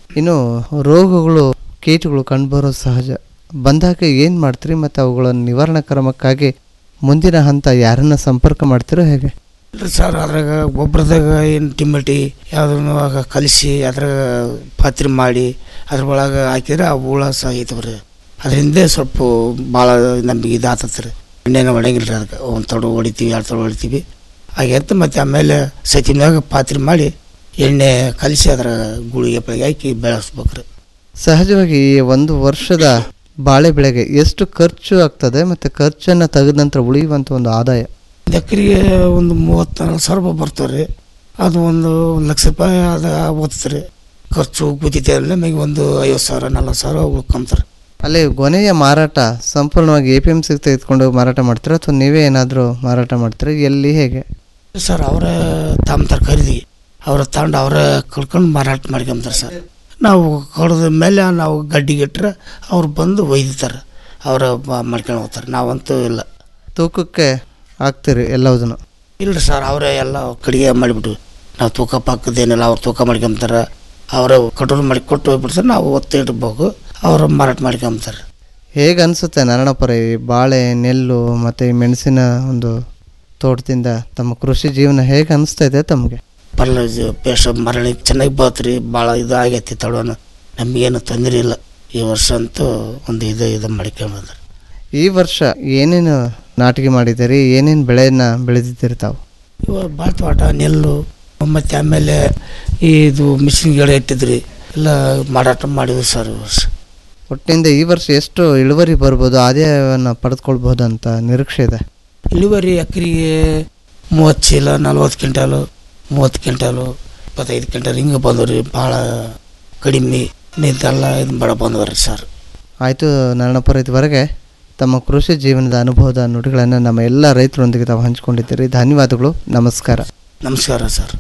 ಇನ್ನು ರೋಗಗಳು ಕೀಟಗಳು ಕಂಡುಬರೋದು ಸಹಜ ಬಂದಾಗ ಏನು ಮಾಡ್ತೀರಿ ಮತ್ತು ಅವುಗಳ ನಿವಾರಣಾ ಕ್ರಮಕ್ಕಾಗಿ ಮುಂದಿನ ಹಂತ ಯಾರನ್ನ ಸಂಪರ್ಕ ಮಾಡ್ತೀರೋ ಹೇಗೆ ಇಲ್ರಿ ಸರ್ ಅದ್ರಾಗ ಗೊಬ್ಬರದಾಗ ಏನು ಟಿಮ್ಮಟಿ ಯಾವುದನ್ನು ಆಗ ಕಲಿಸಿ ಅದ್ರಾಗ ಪಾತ್ರೆ ಮಾಡಿ ಅದ್ರ ಒಳಗೆ ಹಾಕಿದ್ರೆ ಆ ಹುಳ ಸಾಯ್ತವ್ರಿ ಅದರಿಂದ ಸ್ವಲ್ಪ ಭಾಳ ನಮಗೆ ಇದಾತತ್ರಿ ರೀ ಎಣ್ಣೆನ ಹೊಡೆಯಂಗಿಲ್ಲ ರೀ ಅದಕ್ಕೆ ಒಂದು ತೊಡು ಹೊಡಿತೀವಿ ಎರಡು ತೊಡು ಹೊಡಿತೀವಿ ಹಾಗೆಂತ ಮತ್ತು ಆಮೇಲೆ ಸತಿಮ್ಯಾಗ ಪಾತ್ರೆ ಮಾಡಿ ಎಣ್ಣೆ ಕಲಿಸಿ ಅದರ ಗುಳಿಗೆ ಪಳಿಗೆ ಹಾಕಿ ಬೆಳೆಸ್ಬೇಕು ರೀ ಸಹಜವಾಗಿ ಈ ಒಂದು ವರ್ಷದ ಬಾಳೆ ಬೆಳೆಗೆ ಎಷ್ಟು ಖರ್ಚು ಆಗ್ತದೆ ಮತ್ತು ಖರ್ಚನ್ನು ತೆಗೆದ ನಂತರ ಉಳಿಯುವಂಥ ಒಂದು ಆದಾಯ ಒಂದು ಎಕರೆಗೆ ಒಂದು ಮೂವತ್ತು ನಲ್ವತ್ತು ಸಾವಿರ ರೂಪಾಯಿ ಬರ್ತಾವೆ ರೀ ಅದು ಒಂದು ಒಂದು ಲಕ್ಷ ರೂಪಾಯಿ ಅದು ಓದ್ತದೆ ರೀ ಖರ್ಚು ಕೂತಿದೆ ಅಂದ್ರೆ ನಮಗೆ ಒಂದು ಐವತ್ತು ಸಾವಿರ ನಲ್ವತ್ತು ಸಾವಿರ ಉಳ್ಕೊಂತಾರೆ ಅಲ್ಲಿ ಕೊನೆಯ ಮಾರಾಟ ಸಂಪೂರ್ಣವಾಗಿ ಎ ಪಿ ಎಮ್ ಸಿಗೆ ತೆಗೆದುಕೊಂಡು ಮಾರಾಟ ಮಾಡ್ತೀರಾ ಅಥವಾ ನೀವೇ ಏನಾದರೂ ಮಾರಾಟ ಮಾಡ್ತೀರಾ ಎಲ್ಲಿ ಹೇಗೆ ಸರ್ ಅವರ ತಾಮ್ತಾರೆ ಖರೀದಿ ಅವರ ತಗೊಂಡು ಅವರ ಕಳ್ಕೊಂಡು ಮಾರಾಟ ಮಾಡ್ಕೊಂತಾರೆ ಸರ್ ನಾವು ಕಡ್ದ ಮೇಲೆ ನಾವು ಗಡ್ಡಿಗೆ ಇಟ್ಟರೆ ಅವ್ರು ಬಂದು ಒಯ್ದಿರ್ತಾರೆ ಅವರ ಮಾಡ್ಕೊಂಡು ಹೋಗ್ತಾರೆ ನಾವಂತೂ ಇಲ್ಲ ತೂಕಕ್ಕೆ ಹಾಕ್ತೀರಿ ಎಲ್ಲವುದನ್ನು ಇಲ್ರಿ ಸರ್ ಅವರೇ ಎಲ್ಲ ಕಡಿಗೆ ಮಾಡಿಬಿಟ್ಟು ನಾವು ತೂಕ ಪಾಕದೇನಿಲ್ಲ ಅವ್ರು ತೂಕ ಮಾಡ್ಕೊಂತಾರೆ ಅವರ ಕಟ್ರೋಲ್ ಮಾಡಿ ಕೊಟ್ಟು ಹೋಗ್ಬಿಡ್ತಾರೆ ನಾವು ಒತ್ತು ಇಡ್ಬೇಕು ಅವರು ಮಾರಾಟ ಮಾಡ್ಕೊಂತಾರೆ ಹೇಗೆ ಅನಿಸುತ್ತೆ ನಾರಾಯಣಪುರ ಈ ಬಾಳೆ ನೆಲ್ಲು ಮತ್ತು ಈ ಮೆಣಸಿನ ಒಂದು ತೋಟದಿಂದ ತಮ್ಮ ಕೃಷಿ ಜೀವನ ಹೇಗೆ ಅನಿಸ್ತಾ ಇದೆ ತಮಗೆ ಪರ್ಲ ಪೇಶ ಮರಳಿ ಚೆನ್ನಾಗಿ ಬತ್ರಿ ಭಾಳ ಇದು ಆಗೈತಿ ತಡೋಣ ನಮಗೇನು ತೊಂದರೆ ಇಲ್ಲ ಈ ವರ್ಷ ಅಂತೂ ಒಂದು ಇದು ಇದು ಮಾಡ್ಕೊಂಬಂದ್ರೆ ಈ ವರ್ಷ ಏನೇನು ನಾಟಿಗೆ ಮಾಡಿದ್ದೀರಿ ಏನೇನು ಬೆಳೆಯನ್ನು ಬೆಳೆದಿದ್ದೀರಿ ತಾವು ಇವಾಗ ಭಾಳ ತೋಟ ನೆಲ್ಲು ಮತ್ತು ಆಮೇಲೆ ಇದು ಮಿಷಿನ್ ಗಿಡ ಇಟ್ಟಿದ್ರಿ ಎಲ್ಲ ಮಾರಾಟ ಮಾಡಿದ್ವಿ ಸರ್ ಈ ವರ್ಷ ಒಟ್ಟಿನಿಂದ ಈ ವರ್ಷ ಎಷ್ಟು ಇಳುವರಿ ಬರ್ಬೋದು ಆದಾಯವನ್ನು ಪಡೆದುಕೊಳ್ಬೋದು ಅಂತ ನಿರೀಕ್ಷೆ ಇದೆ ಇಳುವರಿ ಎಕರೆಗೆ ಮೂವತ್ತು ಚೀಲ ನಲ್ವತ್ತು ಕ್ವಿಂಟಾಲು ಮೂವತ್ತು ಕ್ವಿಂಟಾಲು ಇಪ್ಪತ್ತೈದು ಕ್ವಿಂಟಾಲ್ ಹಿಂಗೆ ಬಂದವ್ರಿ ಭಾಳ ಕಡಿಮೆ ನಿಂತೆಲ್ಲ ಇದು ಮಾಡ ಬಂದವ್ರಿ ಸರ್ ಆಯಿತು ನಾರಾಯಣಪುರ ಇದುವರೆಗೆ ತಮ್ಮ ಕೃಷಿ ಜೀವನದ ಅನುಭವದ ನುಡಿಗಳನ್ನು ನಮ್ಮ ಎಲ್ಲ ರೈತರೊಂದಿಗೆ ತಾವು ಹಂಚಿಕೊಂಡಿದ್ದೀರಿ ಧನ್ಯವಾದಗಳು ನಮಸ್ಕಾರ ನಮಸ್ಕಾರ ಸರ್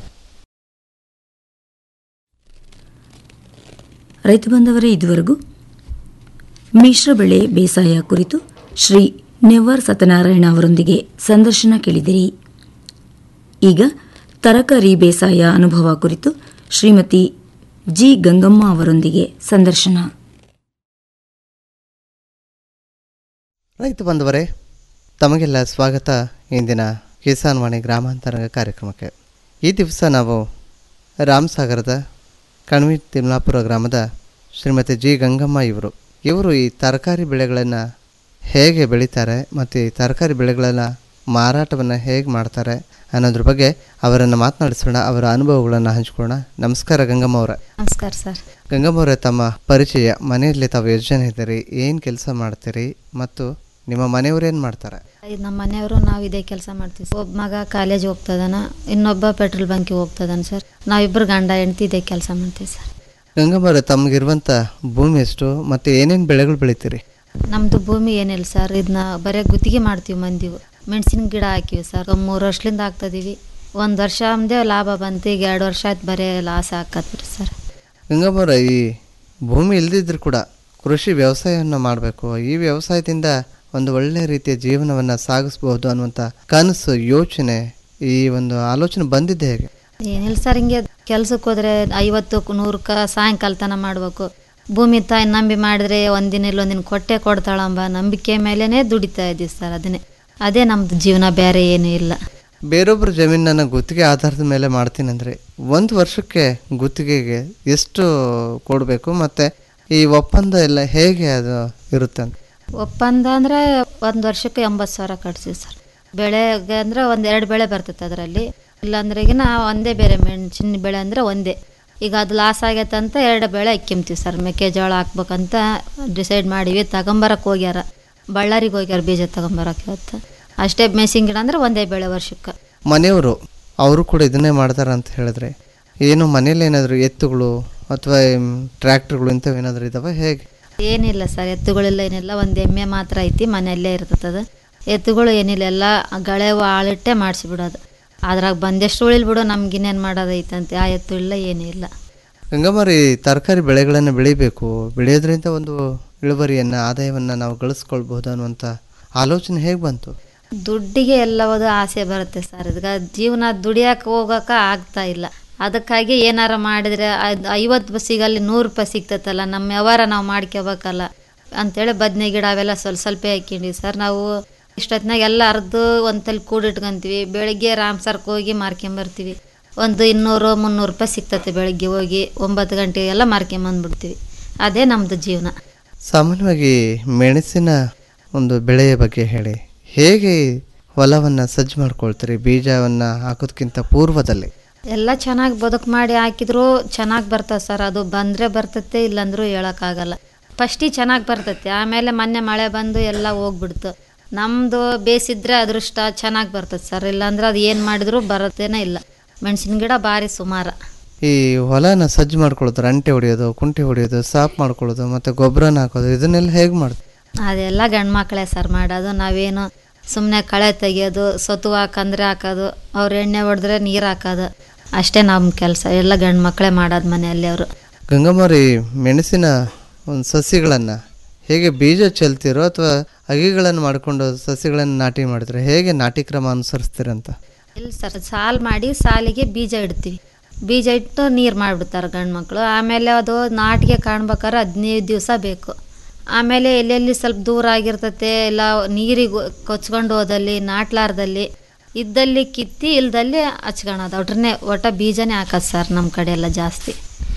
ರೈತ ಬಾಂಧವರೇ ಇದುವರೆಗೂ ಮಿಶ್ರ ಬೆಳೆ ಬೇಸಾಯ ಕುರಿತು ಶ್ರೀ ನೆವ್ವರ್ ಸತ್ಯನಾರಾಯಣ ಅವರೊಂದಿಗೆ ಸಂದರ್ಶನ ಕೇಳಿದಿರಿ ಈಗ ತರಕಾರಿ ಬೇಸಾಯ ಅನುಭವ ಕುರಿತು ಶ್ರೀಮತಿ ಜಿ ಗಂಗಮ್ಮ ಅವರೊಂದಿಗೆ ಸಂದರ್ಶನ ರೈತ ಬಂಧುವರೇ ತಮಗೆಲ್ಲ ಸ್ವಾಗತ ಇಂದಿನ ಕಿಸಾನ್ ವಾಣಿ ಗ್ರಾಮಾಂತರಂಗ ಕಾರ್ಯಕ್ರಮಕ್ಕೆ ಈ ದಿವಸ ನಾವು ರಾಮಸಾಗರದ ಕಣ್ವಿ ತಿಮ್ಲಾಪುರ ಗ್ರಾಮದ ಶ್ರೀಮತಿ ಜಿ ಗಂಗಮ್ಮ ಇವರು ಇವರು ಈ ತರಕಾರಿ ಬೆಳೆಗಳನ್ನು ಹೇಗೆ ಬೆಳೀತಾರೆ ಮತ್ತು ಈ ತರಕಾರಿ ಬೆಳೆಗಳನ್ನು ಮಾರಾಟವನ್ನು ಹೇಗೆ ಮಾಡ್ತಾರೆ ಅನ್ನೋದ್ರ ಬಗ್ಗೆ ಅವರನ್ನು ಮಾತನಾಡಿಸೋಣ ಅವರ ಅನುಭವಗಳನ್ನು ಹಂಚ್ಕೊಳ್ಳೋಣ ನಮಸ್ಕಾರ ಗಂಗಮ್ಮ ಅವರ ನಮಸ್ಕಾರ ಸರ್ ಗಂಗಮ್ಮ ಅವರೇ ತಮ್ಮ ಪರಿಚಯ ಮನೆಯಲ್ಲಿ ತಾವು ಎಷ್ಟು ಜನ ಇದ್ದೀರಿ ಏನು ಕೆಲಸ ಮಾಡ್ತೀರಿ ಮತ್ತು ನಿಮ್ಮ ಮನೆಯವ್ರು ಏನು ಮಾಡ್ತಾರೆ ಇದು ನಮ್ಮ ಮನೆಯವರು ನಾವು ಇದೇ ಕೆಲಸ ಮಾಡ್ತೀವಿ ಒಬ್ಬ ಮಗ ಕಾಲೇಜ್ ಹೋಗ್ತದಾನ ಇನ್ನೊಬ್ಬ ಪೆಟ್ರೋಲ್ ಬಂಕಿಗೆ ಹೋಗ್ತದಾನ ಸರ್ ನಾವಿಬ್ಬರು ಗಂಡ ಹೆಂಡ್ತಿ ಇದೇ ಕೆಲಸ ಮಾಡ್ತೀವಿ ಸರ್ ಗಂಗಮ್ಮ ಅವರೇ ತಮಗಿರುವಂಥ ಭೂಮಿ ಎಷ್ಟು ಮತ್ತು ಏನೇನು ಬೆಳೆಗಳು ಬೆಳಿತೀರಿ ನಮ್ಮದು ಭೂಮಿ ಏನಿಲ್ಲ ಸರ್ ಇದನ್ನ ಬರೀ ಗುತ್ತಿಗೆ ಮಾಡ್ತೀವಿ ಮಂದಿವು ಮೆಣಸಿನ ಗಿಡ ಹಾಕಿವಿ ಸರ್ ಒಂದು ಮೂರು ವರ್ಷದಿಂದ ಹಾಕ್ತದೀವಿ ಒಂದು ವರ್ಷ ಮುಂದೆ ಲಾಭ ಬಂತು ಈಗ ಎರಡು ವರ್ಷ ಆಯ್ತು ಬರೀ ಲಾಸ್ ಹಾಕತ್ರಿ ಸರ್ ಗಂಗಮ್ಮ ಅವರೇ ಈ ಭೂಮಿ ಇಲ್ದಿದ್ರು ಕೂಡ ಕೃಷಿ ವ್ಯವಸಾಯವನ್ನು ಮಾಡಬೇಕು ಈ ವ್ಯವಸಾಯದಿಂದ ಒಂದು ಒಳ್ಳೆಯ ರೀತಿಯ ಜೀವನವನ್ನು ಸಾಗಿಸ್ಬೋದು ಅನ್ನುವಂಥ ಕನಸು ಯೋಚನೆ ಈ ಒಂದು ಆಲೋಚನೆ ಬಂದಿದ್ದೆ ಹೇಗೆ ಏನಿಲ್ಲ ಸರ್ ಹಿಂಗೆ ಕೆಲ್ಸಕ್ಕೆ ಹೋದ್ರೆ ಐವತ್ತು ನೂರಕ್ಕೆ ಸಾಯಂಕಾಲ ತನಕ ಮಾಡಬೇಕು ಭೂಮಿ ತಾಯಿ ನಂಬಿ ಮಾಡಿದ್ರೆ ಒಂದಿನ ಇಲ್ಲ ಒಂದಿನ ಕೊಟ್ಟೆ ಕೊಡ್ತಾಳಂಬ ನಂಬಿಕೆ ಮೇಲೇ ದುಡಿತಾ ಇದ್ದೀವಿ ಸರ್ ಅದನ್ನೇ ಅದೇ ನಮ್ಮದು ಜೀವನ ಬೇರೆ ಏನೂ ಇಲ್ಲ ಬೇರೊಬ್ಬರ ಜಮೀನನ್ನು ಗುತ್ತಿಗೆ ಆಧಾರದ ಮೇಲೆ ಮಾಡ್ತೀನಂದ್ರೆ ಒಂದು ವರ್ಷಕ್ಕೆ ಗುತ್ತಿಗೆಗೆ ಎಷ್ಟು ಕೊಡಬೇಕು ಮತ್ತು ಈ ಒಪ್ಪಂದ ಎಲ್ಲ ಹೇಗೆ ಅದು ಇರುತ್ತೆ ಅಂತ ಒಪ್ಪಂದ ಅಂದರೆ ಒಂದು ವರ್ಷಕ್ಕೆ ಎಂಬತ್ತು ಸಾವಿರ ಕಟ್ಸಿ ಸರ್ ಬೆಳೆಗೆ ಅಂದರೆ ಒಂದು ಎರಡು ಬೆಳೆ ಬರ್ತೈತೆ ಅದರಲ್ಲಿ ಇಲ್ಲಾಂದ್ರೆ ಈಗ ನಾವು ಒಂದೇ ಬೇರೆ ಮೆಣಸಿನ ಬೆಳೆ ಅಂದರೆ ಒಂದೇ ಈಗ ಅದು ಲಾಸ್ ಆಗೈತೆ ಅಂತ ಎರಡು ಬೆಳೆ ಇಕ್ಕಿಂತೀವಿ ಸರ್ ಮೆಕ್ಕೆಜೋಳ ಹಾಕ್ಬೇಕಂತ ಡಿಸೈಡ್ ಮಾಡೀವಿ ತಗೊಂಬರಕ್ಕೆ ಹೋಗ್ಯಾರ ಬಳ್ಳಾರಿಗೆ ಹೋಗ್ಯಾರ ಬೀಜ ತಗೊಂಬರಕ್ಕೆ ಇವತ್ತು ಅಷ್ಟೇ ಮೆಣಸಿನ ಗಿಡ ಅಂದರೆ ಒಂದೇ ಬೆಳೆ ವರ್ಷಕ್ಕೆ ಮನೆಯವರು ಅವರು ಕೂಡ ಇದನ್ನೇ ಮಾಡ್ತಾರೆ ಅಂತ ಹೇಳಿದ್ರೆ ಏನು ಮನೇಲಿ ಏನಾದರೂ ಎತ್ತುಗಳು ಅಥವಾ ಟ್ರ್ಯಾಕ್ಟರ್ಗಳು ಇಂಥವು ಏನಾದರೂ ಇದಾವೆ ಹೇಗೆ ಏನಿಲ್ಲ ಸರ್ ಎತ್ತುಗಳಿಲ್ಲ ಏನಿಲ್ಲ ಒಂದು ಎಮ್ಮೆ ಮಾತ್ರ ಐತಿ ಮನೆಯಲ್ಲೇ ಇರ್ತದೆ ಎತ್ತುಗಳು ಏನಿಲ್ಲ ಎಲ್ಲ ಗಳೆವು ಆಳಿಟ್ಟೆ ಮಾಡಿಸಿಬಿಡೋದು ಅದ್ರಾಗ ಬಂದೆಷ್ಟು ಉಳಿಲ್ ಬಿಡು ನಮ್ಗೆ ಇನ್ನೇನು ಮಾಡೋದೈತಂತೆ ಆ ಎತ್ತು ಇಲ್ಲ ಏನೂ ಇಲ್ಲ ಗಂಗಮ್ಮರಿ ತರಕಾರಿ ಬೆಳೆಗಳನ್ನು ಬೆಳಿಬೇಕು ಬೆಳೆಯೋದ್ರಿಂದ ಒಂದು ಇಳುವರಿಯನ್ನು ಆದಾಯವನ್ನು ನಾವು ಗಳಿಸ್ಕೊಳ್ಬಹುದು ಅನ್ನುವಂಥ ಆಲೋಚನೆ ಹೇಗೆ ಬಂತು ದುಡ್ಡಿಗೆ ಎಲ್ಲವದು ಆಸೆ ಬರುತ್ತೆ ಸರ್ ಈಗ ಜೀವನ ದುಡಿಯಕ್ಕೆ ಹೋಗೋಕೆ ಆಗ್ತಾ ಇಲ್ಲ ಅದಕ್ಕಾಗಿ ಏನಾರ ಮಾಡಿದ್ರೆ ಐವತ್ತು ಬಸ್ಸಿಗೆ ಅಲ್ಲಿ ನೂರು ರೂಪಾಯಿ ಸಿಗ್ತೈತಲ್ಲ ನಮ್ಮ ವ್ಯವಹಾರ ನಾವು ಮಾಡ್ಕೋಬೇಕಲ್ಲ ಅಂತೇಳಿ ಬದನೆ ಗಿಡ ಅವೆಲ್ಲ ಸ್ವಲ್ಪ ಸ್ವಲ್ಪ ಹಾಕಿದ್ವಿ ಸರ್ ನಾವು ಇಷ್ಟೊತ್ತಿನಾಗ ಎಲ್ಲ ಅರ್ದು ಒಂದು ತಲೆ ಕೂಡಿಟ್ಕೊಂತೀವಿ ಬೆಳಿಗ್ಗೆ ರಾಮ್ಸರ್ಕ್ ಹೋಗಿ ಮಾರ್ಕೊಂಬರ್ತೀವಿ ಒಂದು ಇನ್ನೂರು ಮುನ್ನೂರು ರೂಪಾಯಿ ಸಿಗ್ತೈತೆ ಬೆಳಿಗ್ಗೆ ಹೋಗಿ ಒಂಬತ್ತು ಗಂಟೆಗೆಲ್ಲ ಮಾರ್ಕೊಂಬಂದ್ಬಿಡ್ತೀವಿ ಅದೇ ನಮ್ಮದು ಜೀವನ ಸಾಮಾನ್ಯವಾಗಿ ಮೆಣಸಿನ ಒಂದು ಬೆಳೆಯ ಬಗ್ಗೆ ಹೇಳಿ ಹೇಗೆ ಹೊಲವನ್ನು ಸಜ್ಜು ಮಾಡ್ಕೊಳ್ತೀರಿ ಬೀಜವನ್ನು ಹಾಕೋದಕ್ಕಿಂತ ಪೂರ್ವದಲ್ಲಿ ಎಲ್ಲ ಚೆನ್ನಾಗಿ ಬದುಕು ಮಾಡಿ ಹಾಕಿದ್ರು ಚೆನ್ನಾಗಿ ಬರ್ತದೆ ಸರ್ ಅದು ಬಂದರೆ ಬರ್ತೈತೆ ಇಲ್ಲಾಂದ್ರೂ ಹೇಳೋಕ್ಕಾಗಲ್ಲ ಫಸ್ಟಿಗೆ ಚೆನ್ನಾಗಿ ಬರ್ತೈತೆ ಆಮೇಲೆ ಮೊನ್ನೆ ಮಳೆ ಬಂದು ಎಲ್ಲ ಹೋಗ್ಬಿಡ್ತು ನಮ್ಮದು ಬೇಸಿದ್ರೆ ಅದೃಷ್ಟ ಚೆನ್ನಾಗಿ ಬರ್ತದೆ ಸರ್ ಇಲ್ಲಾಂದ್ರೆ ಅದು ಏನು ಮಾಡಿದ್ರು ಬರತ್ತೇನೇ ಇಲ್ಲ ಮೆಣಸಿನ ಗಿಡ ಭಾರಿ ಸುಮಾರು ಈ ಹೊಲನ ಸಜ್ಜು ಮಾಡ್ಕೊಳ್ಳೋದು ರಂಟೆ ಹೊಡೆಯೋದು ಕುಂಟೆ ಹೊಡೆಯೋದು ಸಾಫ್ ಮಾಡ್ಕೊಳ್ಳೋದು ಮತ್ತು ಗೊಬ್ಬರನ ಹಾಕೋದು ಇದನ್ನೆಲ್ಲ ಹೇಗೆ ಮಾಡ್ತೀವಿ ಅದೆಲ್ಲ ಗಂಡು ಮಕ್ಕಳೇ ಸರ್ ಮಾಡೋದು ನಾವೇನು ಸುಮ್ಮನೆ ಕಳೆ ತೆಗಿಯೋದು ಸೊತ್ತು ಹಾಕಂದ್ರೆ ಹಾಕೋದು ಅವ್ರು ಎಣ್ಣೆ ಹೊಡೆದ್ರೆ ನೀರು ಹಾಕೋದು ಅಷ್ಟೇ ನಮ್ಮ ಕೆಲಸ ಎಲ್ಲ ಗಂಡು ಮಕ್ಕಳೇ ಮಾಡೋದು ಮನೆಯಲ್ಲಿ ಅವರು ಗಂಗಮ್ಮರಿ ಮೆಣಸಿನ ಒಂದು ಸಸಿಗಳನ್ನು ಹೇಗೆ ಬೀಜ ಚೆಲ್ತೀರೋ ಅಥವಾ ಅಗಿಗಳನ್ನು ಮಾಡಿಕೊಂಡು ಸಸಿಗಳನ್ನು ನಾಟಿ ಮಾಡಿದ್ರೆ ಹೇಗೆ ನಾಟಿ ಕ್ರಮ ಅನುಸರಿಸ್ತೀರಂತ ಇಲ್ಲ ಸರ್ ಸಾಲು ಮಾಡಿ ಸಾಲಿಗೆ ಬೀಜ ಇಡ್ತೀವಿ ಬೀಜ ಇಟ್ಟು ನೀರು ಮಾಡಿಬಿಡ್ತಾರೆ ಗಂಡು ಮಕ್ಕಳು ಆಮೇಲೆ ಅದು ನಾಟಿಗೆ ಕಾಣ್ಬೇಕಾದ್ರೆ ಹದಿನೈದು ದಿವಸ ಬೇಕು ಆಮೇಲೆ ಎಲ್ಲೆಲ್ಲಿ ಸ್ವಲ್ಪ ದೂರ ಆಗಿರ್ತತೆ ಇಲ್ಲ ನೀರಿಗೆ ಕೊಚ್ಕೊಂಡು ಹೋದಲ್ಲಿ ನಾಟ್ಲಾರ್ದಲ್ಲಿ ಇದ್ದಲ್ಲಿ ಕಿತ್ತಿ ಇಲ್ದಲ್ಲಿ ಹಚ್ಕೊಳೋದು ಒಟ್ರನ್ನೇ ಒಟ್ಟ ಬೀಜನೇ ಹಾಕೋದು ಸರ್ ನಮ್ಮ ಕಡೆ ಎಲ್ಲ ಜಾಸ್ತಿ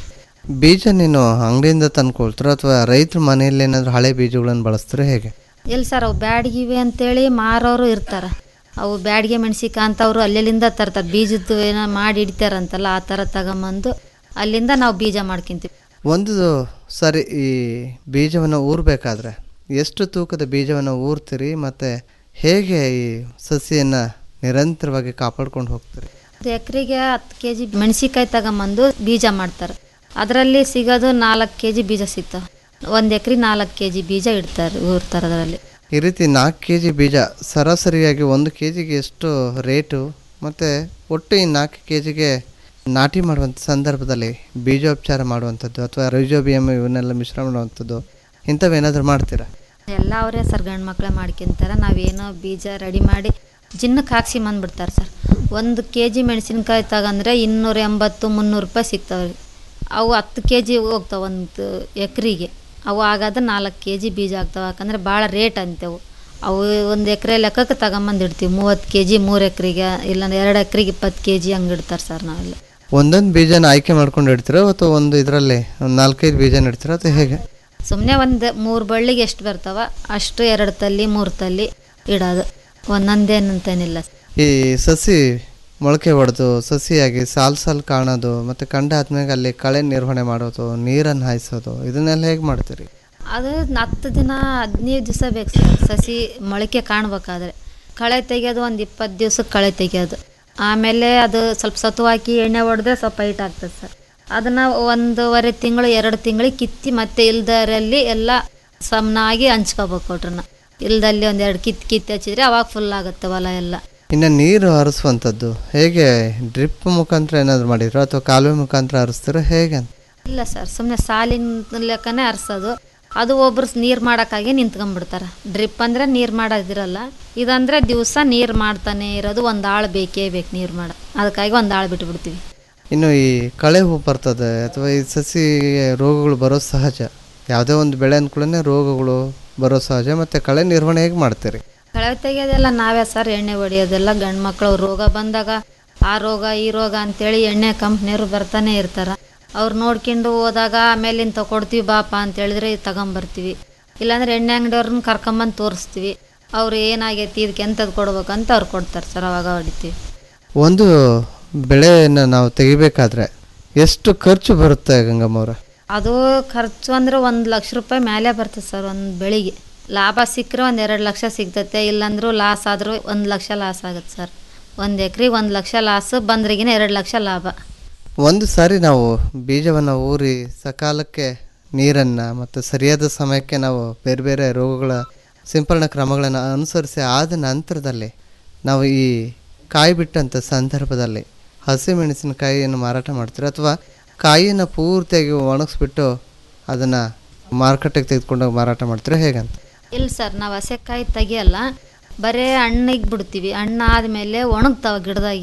ಬೀಜ ನೀನು ಅಂಗಡಿಯಿಂದ ತಂದ್ಕೊಳ್ತೀರೋ ಅಥವಾ ರೈತರ ಮನೆಯಲ್ಲಿ ಏನಾದರೂ ಹಳೆ ಬೀಜಗಳನ್ನು ಬಳಸ್ತಾರೆ ಹೇಗೆ ಇಲ್ಲ ಸರ್ ಅವು ಬ್ಯಾಡಗಿವೆ ಅಂತೇಳಿ ಮಾರೋರು ಇರ್ತಾರೆ ಅವು ಬ್ಯಾಡಿಗೆ ಮೆಣಸಿಕಾಯಿ ಅಂತವ್ರು ಅಲ್ಲೆಲ್ಲಿಂದ ತರ್ತಾರೆ ಬೀಜದ್ದು ಏನೋ ಮಾಡಿ ಇಡ್ತಾರಂತಲ್ಲ ಆ ಥರ ತಗೊಂಬಂದು ಅಲ್ಲಿಂದ ನಾವು ಬೀಜ ಮಾಡ್ಕೊಂತೀವಿ ಒಂದು ಸರಿ ಈ ಬೀಜವನ್ನು ಊರಬೇಕಾದ್ರೆ ಎಷ್ಟು ತೂಕದ ಬೀಜವನ್ನು ಊರ್ತೀರಿ ಮತ್ತು ಹೇಗೆ ಈ ಸಸಿಯನ್ನು ನಿರಂತರವಾಗಿ ಕಾಪಾಡ್ಕೊಂಡು ಹೋಗ್ತೀರಿ ಎಕರೆಗೆ ಹತ್ತು ಕೆ ಜಿ ಮೆಣಸಿಕಾಯಿ ತಗೊಂಬಂದು ಬೀಜ ಮಾಡ್ತಾರೆ ಅದರಲ್ಲಿ ಸಿಗೋದು ನಾಲ್ಕು ಕೆ ಜಿ ಬೀಜ ಸಿಗ್ತವೆ ಒಂದು ಎಕರೆ ನಾಲ್ಕು ಕೆ ಜಿ ಬೀಜ ಇಡ್ತಾರೆ ಊರ್ತಾರೆ ಅದರಲ್ಲಿ ಈ ರೀತಿ ನಾಲ್ಕು ಕೆ ಜಿ ಬೀಜ ಸರಾಸರಿಯಾಗಿ ಒಂದು ಕೆ ಜಿಗೆ ಎಷ್ಟು ರೇಟು ಮತ್ತು ಒಟ್ಟು ಈ ನಾಲ್ಕು ಕೆ ಜಿಗೆ ನಾಟಿ ಮಾಡುವಂಥ ಸಂದರ್ಭದಲ್ಲಿ ಬೀಜೋಪಚಾರ ಮಾಡುವಂಥದ್ದು ಅಥವಾ ರೈಜೋಬಿಯಮ್ ಇವನ್ನೆಲ್ಲ ಮಿಶ್ರಣ ಮಾಡುವಂಥದ್ದು ಇಂಥವೇನಾದರೂ ಮಾಡ್ತೀರಾ ಎಲ್ಲ ಅವರೇ ಸರ್ ಗಂಡು ಮಕ್ಕಳೇ ಮಾಡ್ಕೊಂತಾರೆ ನಾವೇನೋ ಬೀಜ ರೆಡಿ ಮಾಡಿ ಜಿನ್ನಕ್ಕೆ ಹಾಕ್ಸಿ ಬಂದ್ಬಿಡ್ತಾರೆ ಸರ್ ಒಂದು ಕೆ ಜಿ ಮೆಣಸಿನ್ಕಾಯಿ ತಗಂದ್ರೆ ಇನ್ನೂರ ಎಂಬತ್ತು ಮುನ್ನೂರು ರೂಪಾಯಿ ಸಿಗ್ತಾವೆ ರೀ ಅವು ಹತ್ತು ಕೆ ಜಿ ಹೋಗ್ತಾವೆ ಒಂದು ಎಕ್ರಿಗೆ ಅವು ಆಗಾದ ನಾಲ್ಕು ಕೆ ಜಿ ಬೀಜ ಆಗ್ತಾವೆ ಯಾಕಂದರೆ ಭಾಳ ರೇಟ್ ಅಂತೇವು ಅವು ಒಂದು ಎಕರೆ ಲೆಕ್ಕಕ್ಕೆ ತಗೊಂಬಂದು ಇಡ್ತೀವಿ ಮೂವತ್ತು ಕೆ ಜಿ ಮೂರು ಎಕರೆಗೆ ಇಲ್ಲಾಂದ್ರೆ ಎರಡು ಎಕರೆಗೆ ಇಪ್ಪತ್ತು ಕೆ ಜಿ ಹಂಗೆ ಇಡ್ತಾರೆ ಸರ್ ನಾವೆಲ್ಲ ಒಂದೊಂದು ಬೀಜನ ಆಯ್ಕೆ ಮಾಡ್ಕೊಂಡು ಇಡ್ತೀರೋ ಅಥವಾ ಒಂದು ಇದರಲ್ಲಿ ಒಂದು ನಾಲ್ಕೈದು ಬೀಜನ ಇಡ್ತೀರೋ ಅಥವಾ ಹೇಗೆ ಸುಮ್ಮನೆ ಒಂದು ಮೂರು ಬಳ್ಳಿಗೆ ಎಷ್ಟು ಬರ್ತಾವ ಅಷ್ಟು ಎರಡು ತಲ್ಲಿ ಮೂರು ತಲ್ಲಿ ಇಡೋದು ಒಂದೊಂದೇನಂತೇನಿಲ್ಲ ಈ ಸಸಿ ಮೊಳಕೆ ಹೊಡೆದು ಸಸಿಯಾಗಿ ಸಾಲು ಸಾಲು ಕಾಣೋದು ಮತ್ತು ಕಂಡ ಆದ್ಮೇಲೆ ಅಲ್ಲಿ ಕಳೆ ನಿರ್ವಹಣೆ ಮಾಡೋದು ನೀರನ್ನು ಹಾಯಿಸೋದು ಇದನ್ನೆಲ್ಲ ಹೇಗೆ ಮಾಡ್ತೀರಿ ಅದು ಹತ್ತು ದಿನ ಹದಿನೈದು ದಿವಸ ಬೇಕು ಸರ್ ಸಸಿ ಮೊಳಕೆ ಕಾಣ್ಬೇಕಾದ್ರೆ ಕಳೆ ತೆಗೆಯೋದು ಒಂದು ಇಪ್ಪತ್ತು ದಿವ್ಸಕ್ಕೆ ಕಳೆ ತೆಗೆಯೋದು ಆಮೇಲೆ ಅದು ಸ್ವಲ್ಪ ಸತು ಹಾಕಿ ಎಣ್ಣೆ ಹೊಡೆದ್ರೆ ಸ್ವಲ್ಪ ಹೈಟ್ ಆಗ್ತದೆ ಸರ್ ಅದನ್ನು ಒಂದೂವರೆ ತಿಂಗಳು ಎರಡು ತಿಂಗಳಿಗೆ ಕಿತ್ತಿ ಮತ್ತೆ ಇಲ್ದರಲ್ಲಿ ಎಲ್ಲ ಸಮನಾಗಿ ಹಂಚ್ಕೋಬೇಕು ಕೊಟ್ರನ್ನ ಇಲ್ದಲ್ಲಿ ಒಂದೆರಡು ಕಿತ್ತು ಕಿತ್ತು ಹಚ್ಚಿದ್ರೆ ಅವಾಗ ಫುಲ್ ಆಗುತ್ತೆ ಹೊಲ ಎಲ್ಲ ಇನ್ನು ನೀರು ಹರಿಸುವಂಥದ್ದು ಹೇಗೆ ಡ್ರಿಪ್ ಮುಖಾಂತರ ಏನಾದರೂ ಮಾಡಿದ್ರು ಅಥವಾ ಕಾಲುವೆ ಮುಖಾಂತರ ಹರಿಸ್ತೀರೋ ಹೇಗೆ ಅಂತ ಇಲ್ಲ ಸರ್ ಸುಮ್ಮನೆ ಸಾಲಿನ ಲೆಕ್ಕನೇ ಹರ್ಸೋದು ಅದು ಒಬ್ರು ನೀರು ಮಾಡೋಕ್ಕಾಗಿ ನಿಂತ್ಕೊಂಡ್ಬಿಡ್ತಾರೆ ಡ್ರಿಪ್ ಅಂದರೆ ನೀರು ಮಾಡೋದಿರಲ್ಲ ಇದಂದರೆ ದಿವಸ ನೀರು ಮಾಡ್ತಾನೆ ಇರೋದು ಒಂದು ಆಳು ಬೇಕೇ ಬೇಕು ನೀರು ಮಾಡೋ ಅದಕ್ಕಾಗಿ ಒಂದು ಆಳು ಬಿಟ್ಬಿಡ್ತೀವಿ ಇನ್ನು ಈ ಕಳೆ ಹೂ ಬರ್ತದೆ ಅಥವಾ ಈ ಸಸಿ ರೋಗಗಳು ಬರೋದು ಸಹಜ ಯಾವುದೇ ಒಂದು ಬೆಳೆ ಅಂದ್ಕೊಳ್ಳೇ ರೋಗಗಳು ಬರೋ ಸಹಜ ಮತ್ತು ಕಳೆ ನಿರ್ವಹಣೆ ಹೇಗೆ ಮಾಡ್ತೀರಿ ಕಳೆ ತೆಗೆಯೋದೆಲ್ಲ ನಾವೇ ಸರ್ ಎಣ್ಣೆ ಹೊಡೆಯೋದೆಲ್ಲ ಗಂಡು ಮಕ್ಕಳು ರೋಗ ಬಂದಾಗ ಆ ರೋಗ ಈ ರೋಗ ಅಂತೇಳಿ ಎಣ್ಣೆ ಕಂಪ್ನಿಯವರು ಬರ್ತಾನೆ ಇರ್ತಾರೆ ಅವ್ರು ನೋಡ್ಕೊಂಡು ಹೋದಾಗ ಆಮೇಲೆ ಇಂಥ ಕೊಡ್ತೀವಿ ಬಾಪ ಅಂತ ಹೇಳಿದ್ರೆ ತಗೊಂಬರ್ತೀವಿ ಇಲ್ಲಾಂದ್ರೆ ಎಣ್ಣೆ ಅಂಗಡಿಯವ್ರನ್ನ ಕರ್ಕೊಂಬಂದು ತೋರಿಸ್ತೀವಿ ಅವ್ರು ಏನಾಗೈತಿ ಇದಕ್ಕೆ ಎಂಥದ್ದು ಕೊಡ್ಬೇಕು ಅಂತ ಅವ್ರು ಕೊಡ್ತಾರೆ ಸರ್ ಅವಾಗ ಹೊಡಿತೀವಿ ಒಂದು ಬೆಳೆಯನ್ನು ನಾವು ತೆಗಿಬೇಕಾದ್ರೆ ಎಷ್ಟು ಖರ್ಚು ಬರುತ್ತೆ ಗಂಗಮ್ಮವ್ರ ಅದು ಖರ್ಚು ಅಂದ್ರೆ ಒಂದು ಲಕ್ಷ ರೂಪಾಯಿ ಮೇಲೆ ಬರ್ತದೆ ಸರ್ ಒಂದು ಬೆಳಿಗ್ಗೆ ಲಾಭ ಸಿಕ್ಕರೆ ಒಂದು ಎರಡು ಲಕ್ಷ ಸಿಗ್ತೈತೆ ಇಲ್ಲಾಂದ್ರೂ ಲಾಸ್ ಆದರೂ ಒಂದು ಲಕ್ಷ ಲಾಸ್ ಆಗುತ್ತೆ ಸರ್ ಒಂದು ಎಕ್ರೆಗೆ ಒಂದು ಲಕ್ಷ ಲಾಸ್ ಬಂದ್ರಿಗಿನ ಎರಡು ಲಕ್ಷ ಲಾಭ ಒಂದು ಸಾರಿ ನಾವು ಬೀಜವನ್ನು ಊರಿ ಸಕಾಲಕ್ಕೆ ನೀರನ್ನು ಮತ್ತು ಸರಿಯಾದ ಸಮಯಕ್ಕೆ ನಾವು ಬೇರೆ ಬೇರೆ ರೋಗಗಳ ಸಿಂಪರಣಾ ಕ್ರಮಗಳನ್ನು ಅನುಸರಿಸಿ ಆದ ನಂತರದಲ್ಲಿ ನಾವು ಈ ಕಾಯಿ ಬಿಟ್ಟಂಥ ಸಂದರ್ಭದಲ್ಲಿ ಹಸಿಮೆಣಸಿನಕಾಯಿಯನ್ನು ಮಾರಾಟ ಮಾಡ್ತೀರಾ ಅಥವಾ ಕಾಯಿಯನ್ನು ಪೂರ್ತಿಯಾಗಿ ಒಣಗಿಸ್ಬಿಟ್ಟು ಅದನ್ನು ಮಾರುಕಟ್ಟೆಗೆ ತೆಗೆದುಕೊಂಡೋಗಿ ಮಾರಾಟ ಮಾಡ್ತೀರಾ ಹೇಗಂತ ಇಲ್ಲ ಸರ್ ನಾವು ಹಸೆಕಾಯಿ ತೆಗಿಯಲ್ಲ ಬರೀ ಹಣ್ಣಿಗೆ ಬಿಡ್ತೀವಿ ಹಣ್ಣು ಆದಮೇಲೆ ಒಣಗ್ತಾವೆ ಗಿಡದಾಗೆ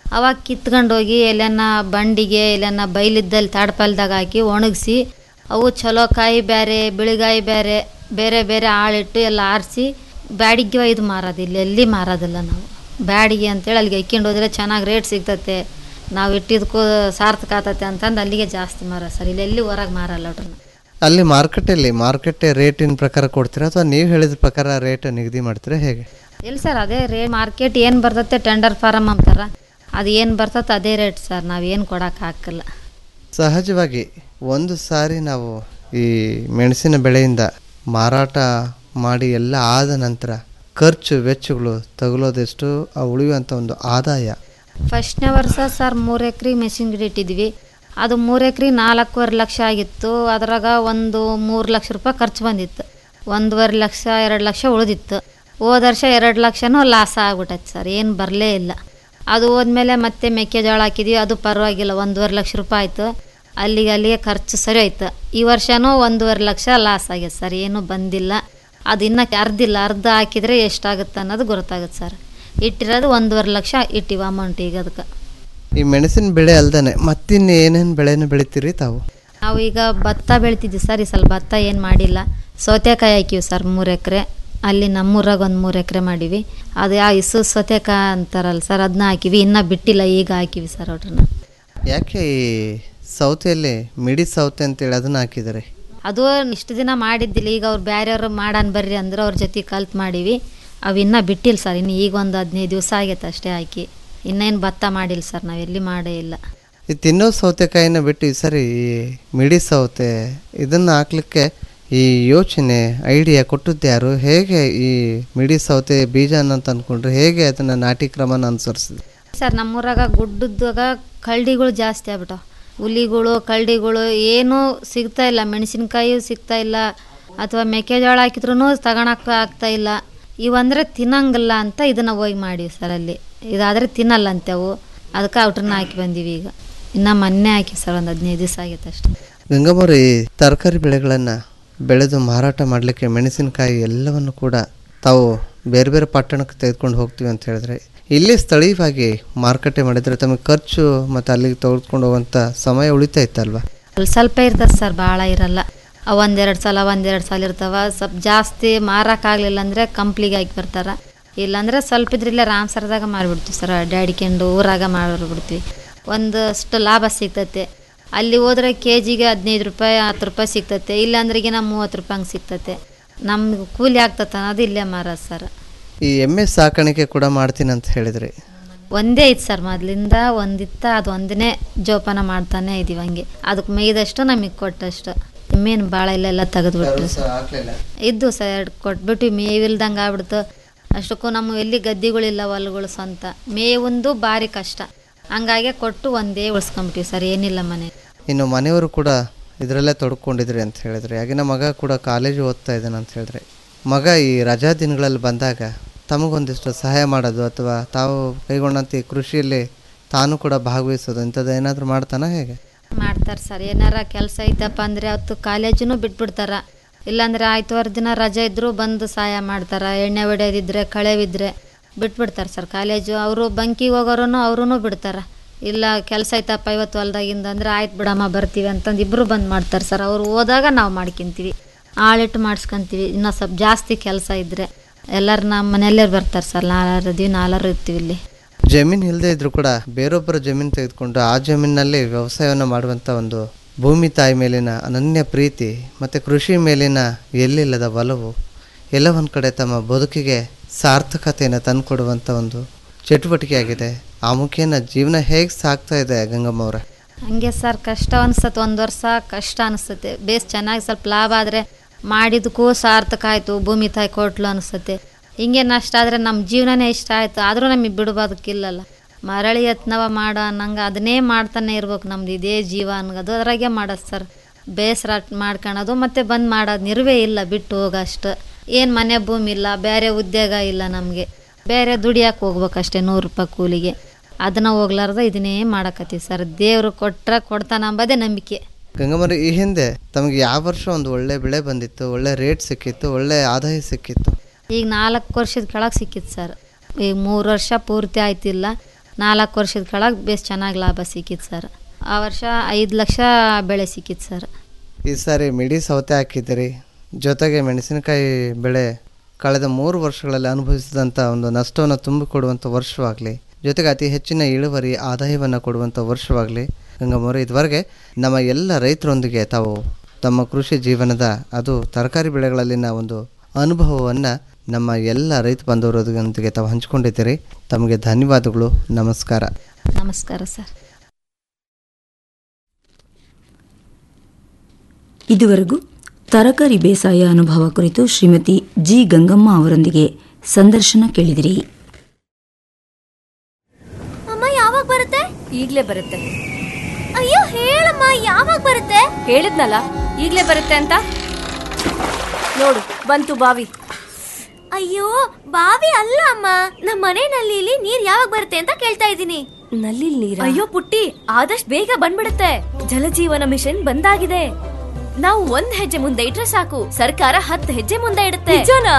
ಅವಾಗ ಕಿತ್ಕೊಂಡು ಹೋಗಿ ಎಲ್ಲನ ಬಂಡಿಗೆ ಎಲ್ಲನ ಬೈಲಿದ್ದಲ್ಲಿ ತಾಡ್ಪಲ್ದಾಗ ಹಾಕಿ ಒಣಗಿಸಿ ಅವು ಚಲೋ ಕಾಯಿ ಬೇರೆ ಬಿಳಿಗಾಯಿ ಬೇರೆ ಬೇರೆ ಬೇರೆ ಆಳಿಟ್ಟು ಎಲ್ಲ ಆರಿಸಿ ಬ್ಯಾಡಿಗೆ ಒಯ್ದು ಮಾರೋದು ಇಲ್ಲಿ ಎಲ್ಲಿ ಮಾರೋದಿಲ್ಲ ನಾವು ಬ್ಯಾಡಿಗೆ ಅಂತೇಳಿ ಅಲ್ಲಿಗೆ ಇಕ್ಕೊಂಡು ಹೋದ್ರೆ ಚೆನ್ನಾಗಿ ರೇಟ್ ಸಿಗ್ತತೆ ನಾವು ಇಟ್ಟಿದ್ದಕ್ಕೂ ಸಾರ್ಥಕ ಆತತೆ ಅಂತಂದು ಅಲ್ಲಿಗೆ ಜಾಸ್ತಿ ಮಾರೋ ಸರ್ ಇಲ್ಲಿ ಎಲ್ಲಿ ಹೊರಗೆ ಮಾರಲ್ಲ ಅವ್ರನ್ನ ಅಲ್ಲಿ ಮಾರ್ಕೆಟಲ್ಲಿ ಮಾರ್ಕೆಟ್ ರೇಟಿನ ಪ್ರಕಾರ ಕೊಡ್ತೀರಾ ಅಥವಾ ನೀವು ಹೇಳಿದ ಪ್ರಕಾರ ರೇಟ್ ನಿಗದಿ ಮಾಡ್ತೀರಾ ಹೇಗೆ ಇಲ್ಲ ಸರ್ ಅದೇ ರೇ ಮಾರ್ಕೆಟ್ ಏನು ಬರ್ತತೆ ಟೆಂಡರ್ ಫಾರಮ್ ಅಂತಾರ ಅದು ಏನು ಬರ್ತತೆ ಅದೇ ರೇಟ್ ಸರ್ ನಾವು ಏನು ಕೊಡೋಕೆ ಹಾಕಲ್ಲ ಸಹಜವಾಗಿ ಒಂದು ಸಾರಿ ನಾವು ಈ ಮೆಣಸಿನ ಬೆಳೆಯಿಂದ ಮಾರಾಟ ಮಾಡಿ ಎಲ್ಲ ಆದ ನಂತರ ಖರ್ಚು ವೆಚ್ಚಗಳು ತಗುಲೋದೆಷ್ಟು ಆ ಉಳಿಯುವಂಥ ಒಂದು ಆದಾಯ ಫಸ್ಟ್ನೇ ವರ್ಷ ಸರ್ ಮೂರು ಎಕ್ರೆ ಮೆಷಿನ್ ಗಿಡ ಇಟ್ಟಿದ್ವಿ ಅದು ಮೂರು ಎಕ್ರೆ ನಾಲ್ಕೂವರೆ ಲಕ್ಷ ಆಗಿತ್ತು ಅದ್ರಾಗ ಒಂದು ಮೂರು ಲಕ್ಷ ರೂಪಾಯಿ ಖರ್ಚು ಬಂದಿತ್ತು ಒಂದೂವರೆ ಲಕ್ಷ ಎರಡು ಲಕ್ಷ ಉಳಿದಿತ್ತು ಹೋದ ವರ್ಷ ಎರಡು ಲಕ್ಷನೂ ಲಾಸ್ ಆಗ್ಬಿಟ್ಟೈತೆ ಸರ್ ಏನು ಬರಲೇ ಇಲ್ಲ ಅದು ಹೋದ್ಮೇಲೆ ಮತ್ತೆ ಮೆಕ್ಕೆಜೋಳ ಹಾಕಿದ್ವಿ ಅದು ಪರವಾಗಿಲ್ಲ ಒಂದೂವರೆ ಲಕ್ಷ ರೂಪಾಯಿ ಆಯಿತು ಅಲ್ಲಿಗೆ ಅಲ್ಲಿಗೆ ಖರ್ಚು ಸರಿ ಆಯ್ತು ಈ ವರ್ಷನೂ ಒಂದೂವರೆ ಲಕ್ಷ ಲಾಸ್ ಆಗೈತೆ ಸರ್ ಏನೂ ಬಂದಿಲ್ಲ ಅದು ಇನ್ನೂ ಅರ್ಧಿಲ್ಲ ಅರ್ಧ ಹಾಕಿದರೆ ಎಷ್ಟಾಗುತ್ತೆ ಅನ್ನೋದು ಗೊತ್ತಾಗುತ್ತೆ ಸರ್ ಇಟ್ಟಿರೋದು ಒಂದೂವರೆ ಲಕ್ಷ ಇಟ್ಟಿವಿ ಅಮೌಂಟ್ ಈಗ ಅದಕ್ಕೆ ಈ ಮೆಣಸಿನ ಬೆಳೆ ಅಲ್ದೇ ಮತ್ತಿನ್ನು ಏನೇನು ಬೆಳೆನ ಬೆಳಿತೀರಿ ತಾವು ನಾವು ಈಗ ಭತ್ತ ಬೆಳಿತಿದ್ವಿ ಸರ್ ಈ ಸಲ ಭತ್ತ ಏನು ಮಾಡಿಲ್ಲ ಸೌತೆಕಾಯಿ ಹಾಕಿವಿ ಸರ್ ಮೂರು ಎಕರೆ ಅಲ್ಲಿ ನಮ್ಮೂರಾಗ ಒಂದು ಮೂರು ಎಕರೆ ಮಾಡೀವಿ ಅದು ಯಾವ ಇಸು ಸೌತೆಕಾಯಿ ಅಂತಾರಲ್ಲ ಸರ್ ಅದನ್ನ ಹಾಕಿವಿ ಇನ್ನೂ ಬಿಟ್ಟಿಲ್ಲ ಈಗ ಹಾಕಿವಿ ಸರ್ ಅವ್ರನ್ನ ಯಾಕೆ ಈ ಸೌತೆಯಲ್ಲಿ ಮಿಡಿ ಸೌತೆ ಅಂತೇಳಿ ಅದನ್ನ ಹಾಕಿದ್ದಾರೆ ಅದು ಇಷ್ಟು ದಿನ ಮಾಡಿದ್ದಿಲ್ಲ ಈಗ ಅವ್ರು ಬೇರೆಯವ್ರು ಮಾಡಾನ್ ಬರ್ರಿ ಅಂದ್ರೆ ಅವ್ರ ಜೊತೆ ಕಲ್ತು ಮಾಡೀವಿ ಅವು ಇನ್ನೂ ಬಿಟ್ಟಿಲ್ಲ ಸರ್ ಇನ್ನು ಈಗ ಒಂದು ಹದಿನೈದು ದಿವಸ ಆಗೈತೆ ಅಷ್ಟೇ ಹಾಕಿ ಇನ್ನೇನು ಭತ್ತ ಮಾಡಿಲ್ಲ ಸರ್ ನಾವು ಎಲ್ಲಿ ಮಾಡೇ ಇಲ್ಲ ಈ ತಿನ್ನೋ ಸೌತೆಕಾಯಿನ ಬಿಟ್ಟು ಈ ಸರಿ ಈ ಮಿಡಿ ಸೌತೆ ಇದನ್ನು ಹಾಕ್ಲಿಕ್ಕೆ ಈ ಯೋಚನೆ ಐಡಿಯಾ ಕೊಟ್ಟದ್ದು ಯಾರು ಹೇಗೆ ಈ ಮಿಡಿ ಸೌತೆ ಬೀಜ ಅಂತ ಅಂದ್ಕೊಂಡ್ರೆ ಹೇಗೆ ಅದನ್ನು ನಾಟಿ ಕ್ರಮನ ಅನುಸರಿಸಿದೆ ಸರ್ ನಮ್ಮೂರಾಗ ಗುಡ್ಡದಾಗ ಕಳ್ಳಿಗಳು ಜಾಸ್ತಿ ಆಗ್ಬಿಟ್ಟವು ಹುಲಿಗಳು ಕಳ್ಳಿಗಳು ಏನೂ ಸಿಗ್ತಾ ಇಲ್ಲ ಮೆಣಸಿನ್ಕಾಯಿ ಸಿಗ್ತಾ ಇಲ್ಲ ಅಥವಾ ಮೆಕ್ಕೆಜೋಳ ಹಾಕಿದ್ರೂ ತಗೊಳಕ್ಕೆ ಆಗ್ತಾ ಇಲ್ಲ ಇವಂದ್ರೆ ತಿನ್ನಂಗಿಲ್ಲ ಅಂತ ಇದನ್ನ ಹೋಗಿ ಮಾಡಿವಿ ಸರ್ ಅಲ್ಲಿ ಇದಾದರೆ ತಿನ್ನಲ್ಲ ಅಂತೇವು ಅದಕ್ಕೆ ಔಟ್ರನ್ನ ಹಾಕಿ ಬಂದೀವಿ ಈಗ ಇನ್ನು ಮೊನ್ನೆ ಹಾಕಿ ಸರ್ ಒಂದು ಹದಿನೈದು ದಿವಸ ಆಗೈತೆ ಅಷ್ಟೇ ಗಂಗಮ್ಮವ್ರು ಈ ತರಕಾರಿ ಬೆಳೆಗಳನ್ನು ಬೆಳೆದು ಮಾರಾಟ ಮಾಡಲಿಕ್ಕೆ ಮೆಣಸಿನಕಾಯಿ ಎಲ್ಲವನ್ನು ಕೂಡ ತಾವು ಬೇರೆ ಬೇರೆ ಪಟ್ಟಣಕ್ಕೆ ತೆಗೆದುಕೊಂಡು ಹೋಗ್ತೀವಿ ಅಂತ ಹೇಳಿದ್ರೆ ಇಲ್ಲಿ ಸ್ಥಳೀಯವಾಗಿ ಮಾರುಕಟ್ಟೆ ಮಾಡಿದರೆ ತಮಗೆ ಖರ್ಚು ಮತ್ತು ಅಲ್ಲಿಗೆ ತೆಗೆದುಕೊಂಡು ಹೋಗುವಂಥ ಸಮಯ ಉಳಿತಾ ಇತ್ತಲ್ವಾ ಅಲ್ಲಿ ಸ್ವಲ್ಪ ಇರ್ತದೆ ಸರ್ ಭಾಳ ಇರಲ್ಲ ಅವು ಒಂದೆರಡು ಸಲ ಒಂದೆರಡು ಸಲ ಇರ್ತಾವ ಸ್ವಲ್ಪ ಜಾಸ್ತಿ ಮಾರೋಕ್ಕಾಗಲಿಲ್ಲ ಅಂದರೆ ಕಂಪ್ಲಿಗೆ ಹಾಕಿ ಬರ್ತಾರೆ ಇಲ್ಲಾಂದ್ರೆ ಸ್ವಲ್ಪ ಇದ್ರಿಲ್ಲೇ ರಾಮಸರದಾಗ ಮಾರಿಬಿಡ್ತೀವಿ ಸರ್ ಅಡ್ಡಾಡಿಕೊಂಡು ಊರಾಗ ಮಾರಿಬಿಡ್ತೀವಿ ಒಂದಷ್ಟು ಲಾಭ ಸಿಗ್ತೈತೆ ಅಲ್ಲಿ ಹೋದ್ರೆ ಕೆ ಜಿಗೆ ಹದಿನೈದು ರೂಪಾಯಿ ಹತ್ತು ರೂಪಾಯಿ ಸಿಗ್ತೈತೆ ಇಲ್ಲಾಂದ್ರಿಗಿನ ಮೂವತ್ತು ರೂಪಾಯಿ ಹಂಗೆ ಸಿಗ್ತೈತೆ ನಮ್ಗೆ ಕೂಲಿ ಆಗ್ತತೆ ಅನ್ನೋದು ಇಲ್ಲೇ ಮಾರೋದು ಸರ್ ಈ ಎಮ್ಮೆ ಸಾಕಾಣಿಕೆ ಕೂಡ ಮಾಡ್ತೀನಿ ಅಂತ ಹೇಳಿದ್ರಿ ಒಂದೇ ಇತ್ತು ಸರ್ ಮೊದಲಿಂದ ಒಂದಿತ್ತ ಅದು ಒಂದನೇ ಜೋಪಾನ ಮಾಡ್ತಾನೆ ಇದೀವಿ ಹಂಗೆ ಅದಕ್ಕೆ ಮೇಯ್ದಷ್ಟು ನಮಗೆ ಕೊಟ್ಟಷ್ಟು ಎಮ್ಮೇನು ಭಾಳ ಇಲ್ಲೆಲ್ಲ ತೆಗೆದ್ಬಿಟ್ರು ಇದ್ದು ಸರ್ ಎರಡು ಕೊಟ್ಬಿಟ್ಟು ಮೇವಿಲ್ದಂಗೆ ಆಗ್ಬಿಡ್ತು ಅಷ್ಟಕ್ಕೂ ನಮ್ಮ ಎಲ್ಲಿ ಗದ್ದೆಗಳಿಲ್ಲ ಹೊಲಗಳು ಸ್ವಂತ ಮೇವೊಂದು ಭಾರಿ ಕಷ್ಟ ಹಂಗಾಗಿ ಕೊಟ್ಟು ಒಂದೇ ಉಳಿಸ್ಕೊಂಬಿಟ್ಟಿವಿ ಸರ್ ಏನಿಲ್ಲ ಮನೆ ಇನ್ನು ಮನೆಯವರು ಕೂಡ ಇದರಲ್ಲೇ ತೊಡ್ಕೊಂಡಿದ್ರಿ ಅಂತ ಹೇಳಿದ್ರಿ ಆಗಿನ ಮಗ ಕೂಡ ಕಾಲೇಜು ಓದ್ತಾ ಇದ್ದಾನೆ ಅಂತ ಹೇಳಿದ್ರಿ ಮಗ ಈ ರಜಾ ದಿನಗಳಲ್ಲಿ ಬಂದಾಗ ತಮಗೊಂದಿಷ್ಟು ಸಹಾಯ ಮಾಡೋದು ಅಥವಾ ತಾವು ಕೈಗೊಂಡಂಥ ಈ ಕೃಷಿಯಲ್ಲಿ ತಾನು ಕೂಡ ಭಾಗವಹಿಸೋದು ಇಂಥದ್ದು ಏನಾದರೂ ಮಾಡ್ತಾನ ಹೇಗೆ ಮಾಡ್ತಾರೆ ಸರ್ ಏನಾರ ಕೆಲಸ ಐತಪ್ಪ ಅಂದರೆ ಅವತ್ತು ಕಾಲೇಜೂ ಬಿಟ್ಬಿಡ್ತಾರ ಇಲ್ಲಾಂದ್ರೆ ಆಯ್ತವಾರ ದಿನ ರಜೆ ಇದ್ದರೂ ಬಂದು ಸಹಾಯ ಮಾಡ್ತಾರೆ ಎಣ್ಣೆ ಹೊಡೆಯೋದಿದ್ರೆ ಕಳೆವಿದ್ರೆ ಬಿಟ್ಬಿಡ್ತಾರೆ ಸರ್ ಕಾಲೇಜು ಅವರು ಬಂಕಿಗೆ ಹೋಗೋರು ಅವ್ರೂ ಬಿಡ್ತಾರೆ ಇಲ್ಲ ಕೆಲಸ ಐತಪ್ಪ ಇವತ್ತು ಹೊಲ್ದಾಗಿಂದ ಅಂದ್ರೆ ಆಯ್ತು ಬಿಡಮ್ಮ ಬರ್ತೀವಿ ಅಂತಂದು ಇಬ್ಬರು ಬಂದು ಮಾಡ್ತಾರೆ ಸರ್ ಅವ್ರು ಹೋದಾಗ ನಾವು ಮಾಡ್ಕೊಂತೀವಿ ಆಳಿಟ್ಟು ಮಾಡಿಸ್ಕೊಂತೀವಿ ಇನ್ನೂ ಸ್ವಲ್ಪ ಜಾಸ್ತಿ ಕೆಲಸ ಇದ್ದರೆ ಎಲ್ಲರೂ ನಮ್ಮ ಮನೆಯಲ್ಲೇ ಬರ್ತಾರೆ ಸರ್ ನಾಲ್ವರು ಇದೀವಿ ನಾಲ್ವರು ಇರ್ತೀವಿ ಇಲ್ಲಿ ಜಮೀನು ಇಲ್ಲದೆ ಇದ್ರೂ ಕೂಡ ಬೇರೊಬ್ಬರ ಜಮೀನು ತೆಗೆದುಕೊಂಡು ಆ ಜಮೀನಿನಲ್ಲಿ ವ್ಯವಸಾಯವನ್ನು ಮಾಡುವಂಥ ಒಂದು ಭೂಮಿ ತಾಯಿ ಮೇಲಿನ ಅನನ್ಯ ಪ್ರೀತಿ ಮತ್ತು ಕೃಷಿ ಮೇಲಿನ ಎಲ್ಲಿಲ್ಲದ ಒಲವು ಎಲ್ಲ ಒಂದು ಕಡೆ ತಮ್ಮ ಬದುಕಿಗೆ ಸಾರ್ಥಕತೆಯನ್ನು ತಂದುಕೊಡುವಂಥ ಒಂದು ಚಟುವಟಿಕೆ ಆಗಿದೆ ಆ ಮುಖೇನ ಜೀವನ ಹೇಗೆ ಸಾಗ್ತಾ ಇದೆ ಗಂಗಮ್ಮ ಅವರ ಹಂಗೆ ಸರ್ ಕಷ್ಟ ಅನಿಸ್ತತೆ ಒಂದು ವರ್ಷ ಕಷ್ಟ ಅನಿಸ್ತತೆ ಬೇಸ್ ಚೆನ್ನಾಗಿ ಸ್ವಲ್ಪ ಲಾಭ ಆದರೆ ಮಾಡಿದಕ್ಕೂ ಸಾರ್ಥಕ ಆಯಿತು ಭೂಮಿ ತಾಯಿ ಕೊಟ್ಲು ಅನಿಸ್ತತೆ ಹಿಂಗೆ ನಷ್ಟ ಆದರೆ ನಮ್ಮ ಜೀವನನೇ ಇಷ್ಟ ಆಯಿತು ಆದರೂ ನಮಗೆ ಬಿಡಬೋದಕ್ಕಿಲ್ಲಲ್ಲ ಮರಳಿ ಯತ್ನವ ಮಾಡೋ ಅನ್ನಂಗೆ ಅದನ್ನೇ ಮಾಡ್ತಾನೆ ಇರ್ಬೇಕು ನಮ್ದು ಇದೇ ಜೀವ ಅನ್ನೋದು ಅದ್ರಾಗೆ ಮಾಡೋದು ಸರ್ ಬೇಸರ ಮಾಡ್ಕೊಳೋದು ಮತ್ತೆ ಬಂದು ಮಾಡೋದು ನಿರ್ವೇ ಇಲ್ಲ ಬಿಟ್ಟು ಹೋಗೋಷ್ಟು ಏನು ಮನೆ ಭೂಮಿ ಇಲ್ಲ ಬೇರೆ ಉದ್ಯೋಗ ಇಲ್ಲ ನಮಗೆ ಬೇರೆ ದುಡಿಯಕ್ಕೆ ಹೋಗ್ಬೇಕಷ್ಟೇ ನೂರು ರೂಪಾಯಿ ಕೂಲಿಗೆ ಅದನ್ನು ಹೋಗ್ಲಾರ್ದ ಇದನ್ನೇ ಮಾಡಕತ್ತೀವಿ ಸರ್ ದೇವರು ಕೊಟ್ರೆ ಕೊಡ್ತಾನ ಅಂಬೋದೇ ನಂಬಿಕೆ ಗಂಗಮ್ಮರಿ ಈ ಹಿಂದೆ ತಮಗೆ ಯಾವ ವರ್ಷ ಒಂದು ಒಳ್ಳೆ ಬೆಳೆ ಬಂದಿತ್ತು ಒಳ್ಳೆ ರೇಟ್ ಸಿಕ್ಕಿತ್ತು ಒಳ್ಳೆ ಆದಾಯ ಸಿಕ್ಕಿತ್ತು ಈಗ ನಾಲ್ಕು ವರ್ಷದ ಕೆಳಗೆ ಸಿಕ್ಕಿತ್ತು ಸರ್ ಈಗ ಮೂರು ವರ್ಷ ಪೂರ್ತಿ ಆಯ್ತಿಲ್ಲ ನಾಲ್ಕು ವರ್ಷದ ಕೆಳಗೆ ಬೇಸ್ ಚೆನ್ನಾಗಿ ಲಾಭ ಸಿಕ್ಕಿತ್ತು ಸರ್ ಆ ವರ್ಷ ಐದು ಲಕ್ಷ ಬೆಳೆ ಸಿಕ್ಕಿತ್ತು ಸರ್ ಈ ಸಾರಿ ಮಿಡಿ ಸೌತೆ ಹಾಕಿದ್ದೀರಿ ಜೊತೆಗೆ ಮೆಣಸಿನಕಾಯಿ ಬೆಳೆ ಕಳೆದ ಮೂರು ವರ್ಷಗಳಲ್ಲಿ ಅನುಭವಿಸಿದಂಥ ಒಂದು ನಷ್ಟವನ್ನು ತುಂಬಿಕೊಡುವಂಥ ವರ್ಷವಾಗಲಿ ಜೊತೆಗೆ ಅತಿ ಹೆಚ್ಚಿನ ಇಳುವರಿ ಆದಾಯವನ್ನು ಕೊಡುವಂಥ ವರ್ಷವಾಗಲಿ ಗಂಗಮ್ಮವರು ಇದುವರೆಗೆ ನಮ್ಮ ಎಲ್ಲ ರೈತರೊಂದಿಗೆ ತಾವು ತಮ್ಮ ಕೃಷಿ ಜೀವನದ ಅದು ತರಕಾರಿ ಬೆಳೆಗಳಲ್ಲಿನ ಒಂದು ಅನುಭವವನ್ನು ನಮ್ಮ ಎಲ್ಲ ರೈತ ಬಾಂಧವರೊಂದಿಗೆ ತಾವು ಹಂಚಿಕೊಂಡಿದ್ದೀರಿ ತಮಗೆ ಧನ್ಯವಾದಗಳು ನಮಸ್ಕಾರ ನಮಸ್ಕಾರ ಸರ್ ಇದುವರೆಗೂ ತರಕಾರಿ ಬೇಸಾಯ ಅನುಭವ ಕುರಿತು ಶ್ರೀಮತಿ ಜಿ ಗಂಗಮ್ಮ ಅವರೊಂದಿಗೆ ಸಂದರ್ಶನ ಕೇಳಿದಿರಿ ಅಮ್ಮ ಯಾವಾಗ ಬರುತ್ತೆ ಈಗ್ಲೇ ಬರುತ್ತೆ ಅಯ್ಯೋ ಹೇಳಮ್ಮ ಯಾವಾಗ ಬರುತ್ತೆ ಹೇಳಿದ್ನಲ್ಲ ಈಗ್ಲೇ ಬರುತ್ತೆ ಅಂತ ನೋಡು ಬಂತು ಬಾವಿ ಅಯ್ಯೋ ಬಾವಿ ಅಲ್ಲ ಅಮ್ಮ ನಮ್ಮ ಮನೆ ನಲ್ಲಿಲಿ ನೀರ್ ಯಾವಾಗ ಬರುತ್ತೆ ಅಂತ ಕೇಳ್ತಾ ಇದ್ದೀನಿ ನಲ್ಲಿ ನೀರ್ ಅಯ್ಯೋ ಪುಟ್ಟಿ ಆದಷ್ಟು ಬೇಗ ಬಂದ್ಬಿಡುತ್ತೆ ಜಲಜೀವನ ಮಿಷನ್ ಬಂದಾಗಿದೆ ನಾವು ಒಂದ್ ಹೆಜ್ಜೆ ಮುಂದೆ ಇಟ್ರೆ ಸಾಕು ಸರ್ಕಾರ ಹತ್ತು ಹೆಜ್ಜೆ ಮುಂದೆ ಇಡುತ್ತೆ ನಿಜನಾ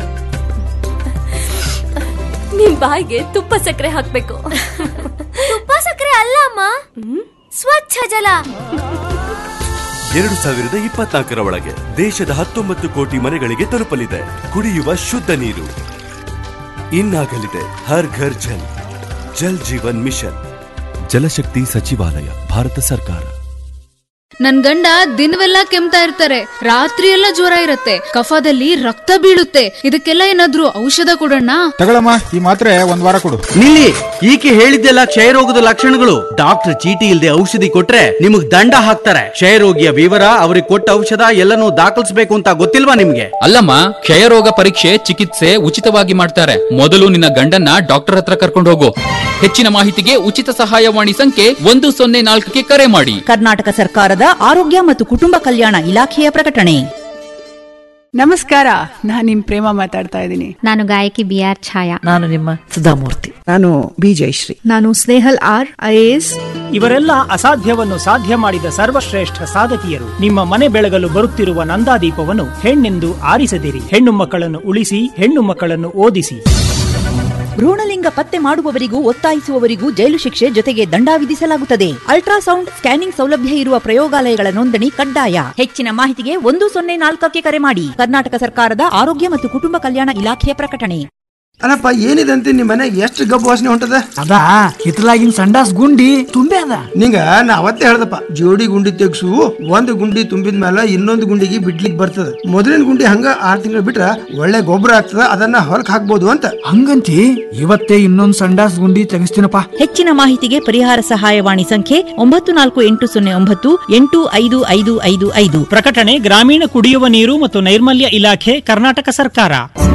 ನಿಮ್ ಬಾಯಿಗೆ ತುಪ್ಪ ಸಕ್ಕರೆ ಹಾಕ್ಬೇಕು ತುಪ್ಪ ಸಕ್ಕರೆ ಅಲ್ಲ ಅಮ್ಮ ಸ್ವಚ್ಛ ಜಲ ಎರಡು ಸಾವಿರದ ಇಪ್ಪತ್ನಾಲ್ಕರ ಒಳಗೆ ದೇಶದ ಹತ್ತೊಂಬತ್ತು ಕೋಟಿ ಮನೆಗಳಿಗೆ ತಲುಪಲಿದೆ ಕುಡಿಯುವ ಶುದ್ಧ ನೀರು ಇನ್ನಾಗಲಿದೆ ಹರ್ ಘರ್ ಜಲ್ ಜಲ್ ಜೀವನ್ ಮಿಷನ್ ಜಲಶಕ್ತಿ ಸಚಿವಾಲಯ ಭಾರತ ಸರ್ಕಾರ ನನ್ ಗಂಡ ದಿನವೆಲ್ಲ ಕೆಮ್ತಾ ಇರ್ತಾರೆ ರಾತ್ರಿ ಎಲ್ಲ ಜ್ವರ ಇರತ್ತೆ ಕಫದಲ್ಲಿ ರಕ್ತ ಬೀಳುತ್ತೆ ಇದಕ್ಕೆಲ್ಲ ಏನಾದ್ರೂ ಔಷಧ ಕೊಡೋಣ ತಗೊಳಮ್ಮ ಈ ಮಾತ್ರೆ ಒಂದ್ ವಾರ ಕೊಡು ನಿಲ್ಲಿ ಈಕೆ ಹೇಳಿದ್ದೆಲ್ಲ ಕ್ಷಯರೋಗದ ಲಕ್ಷಣಗಳು ಡಾಕ್ಟರ್ ಚೀಟಿ ಇಲ್ಲದೆ ಔಷಧಿ ಕೊಟ್ರೆ ನಿಮಗ್ ದಂಡ ಹಾಕ್ತಾರೆ ಕ್ಷಯರೋಗಿಯ ವಿವರ ಅವ್ರಿಗೆ ಕೊಟ್ಟ ಔಷಧ ಎಲ್ಲನೂ ದಾಖಲಿಸಬೇಕು ಅಂತ ಗೊತ್ತಿಲ್ವಾ ನಿಮ್ಗೆ ಅಲ್ಲಮ್ಮ ಕ್ಷಯರೋಗ ಪರೀಕ್ಷೆ ಚಿಕಿತ್ಸೆ ಉಚಿತವಾಗಿ ಮಾಡ್ತಾರೆ ಮೊದಲು ನಿನ್ನ ಗಂಡನ್ನ ಡಾಕ್ಟರ್ ಹತ್ರ ಕರ್ಕೊಂಡು ಹೋಗು ಹೆಚ್ಚಿನ ಮಾಹಿತಿಗೆ ಉಚಿತ ಸಹಾಯವಾಣಿ ಸಂಖ್ಯೆ ಒಂದು ಸೊನ್ನೆ ನಾಲ್ಕಕ್ಕೆ ಕರೆ ಮಾಡಿ ಕರ್ನಾಟಕ ಸರ್ಕಾರದ ಆರೋಗ್ಯ ಮತ್ತು ಕುಟುಂಬ ಕಲ್ಯಾಣ ಇಲಾಖೆಯ ಪ್ರಕಟಣೆ ನಮಸ್ಕಾರ ನಾನು ನಿಮ್ ಪ್ರೇಮ ಮಾತಾಡ್ತಾ ಇದ್ದೀನಿ ನಾನು ಗಾಯಕಿ ಬಿ ಆರ್ ಛಾಯಾ ನಾನು ನಿಮ್ಮ ಸುಧಾಮೂರ್ತಿ ನಾನು ಬಿ ಜಯಶ್ರೀ ನಾನು ಸ್ನೇಹಲ್ ಆರ್ ಐಎಎಸ್ ಇವರೆಲ್ಲ ಅಸಾಧ್ಯವನ್ನು ಸಾಧ್ಯ ಮಾಡಿದ ಸರ್ವಶ್ರೇಷ್ಠ ಸಾಧಕಿಯರು ನಿಮ್ಮ ಮನೆ ಬೆಳಗಲು ಬರುತ್ತಿರುವ ನಂದಾದೀಪವನ್ನು ಹೆಣ್ಣೆಂದು ಆರಿಸದಿರಿ ಹೆಣ್ಣು ಮಕ್ಕಳನ್ನು ಉಳಿಸಿ ಹೆಣ್ಣು ಮಕ್ಕಳನ್ನು ಓದಿಸಿ ಭ್ರೂಣಲಿಂಗ ಪತ್ತೆ ಮಾಡುವವರಿಗೂ ಒತ್ತಾಯಿಸುವವರಿಗೂ ಜೈಲು ಶಿಕ್ಷೆ ಜೊತೆಗೆ ದಂಡ ವಿಧಿಸಲಾಗುತ್ತದೆ ಅಲ್ಟ್ರಾಸೌಂಡ್ ಸ್ಕ್ಯಾನಿಂಗ್ ಸೌಲಭ್ಯ ಇರುವ ಪ್ರಯೋಗಾಲಯಗಳ ನೋಂದಣಿ ಕಡ್ಡಾಯ ಹೆಚ್ಚಿನ ಮಾಹಿತಿಗೆ ಒಂದು ಸೊನ್ನೆ ನಾಲ್ಕಕ್ಕೆ ಕರೆ ಮಾಡಿ ಕರ್ನಾಟಕ ಸರ್ಕಾರದ ಆರೋಗ್ಯ ಮತ್ತು ಕುಟುಂಬ ಕಲ್ಯಾಣ ಇಲಾಖೆಯ ಪ್ರಕಟಣೆ ಅಲ್ಲಪ್ಪ ಏನಿದೆ ಅಂತ ನಿಮ್ಮ ಮನೆ ಎಷ್ಟು ಗಬ್ಬು ವಾಸನೆ ಹೊಂಟದ ಅದಾ ಹಿತ್ತಲಾಗಿನ ಸಂಡಾಸ್ ಗುಂಡಿ ತುಂಬೆ ಅದ ನಿಂಗ ನಾ ಅವತ್ತೇ ಹೇಳ್ದಪ್ಪ ಜೋಡಿ ಗುಂಡಿ ತೆಗ್ಸು ಒಂದು ಗುಂಡಿ ತುಂಬಿದ ಮೇಲೆ ಇನ್ನೊಂದು ಗುಂಡಿಗೆ ಬಿಡ್ಲಿಕ್ ಬರ್ತದ ಮೊದಲಿನ ಗುಂಡಿ ಹಂಗ ಆರ್ ತಿಂಗಳು ಬಿಟ್ರ ಒಳ್ಳೆ ಗೊಬ್ಬರ ಆಗ್ತದ ಅದನ್ನ ಹೊಲಕ್ ಹಾಕ್ಬೋದು ಅಂತ ಹಂಗಂತಿ ಇವತ್ತೇ ಇನ್ನೊಂದ್ ಸಂಡಾಸ್ ಗುಂಡಿ ತೆಗಿಸ್ತೀನಪ್ಪ ಹೆಚ್ಚಿನ ಮಾಹಿತಿಗೆ ಪರಿಹಾರ ಸಹಾಯವಾಣಿ ಸಂಖ್ಯೆ ಒಂಬತ್ತು ನಾಲ್ಕು ಎಂಟು ಸೊನ್ನೆ ಒಂಬತ್ತು ಎಂಟು ಐದು ಐದು ಐದು ಐದು ಪ್ರಕಟಣೆ ಗ್ರಾಮೀಣ ಕುಡಿಯುವ ನೀರು ಮತ್ತು ನೈರ್ಮಲ್ಯ ಇಲಾಖೆ ಕರ್ನಾಟಕ ಸರ್ಕಾರ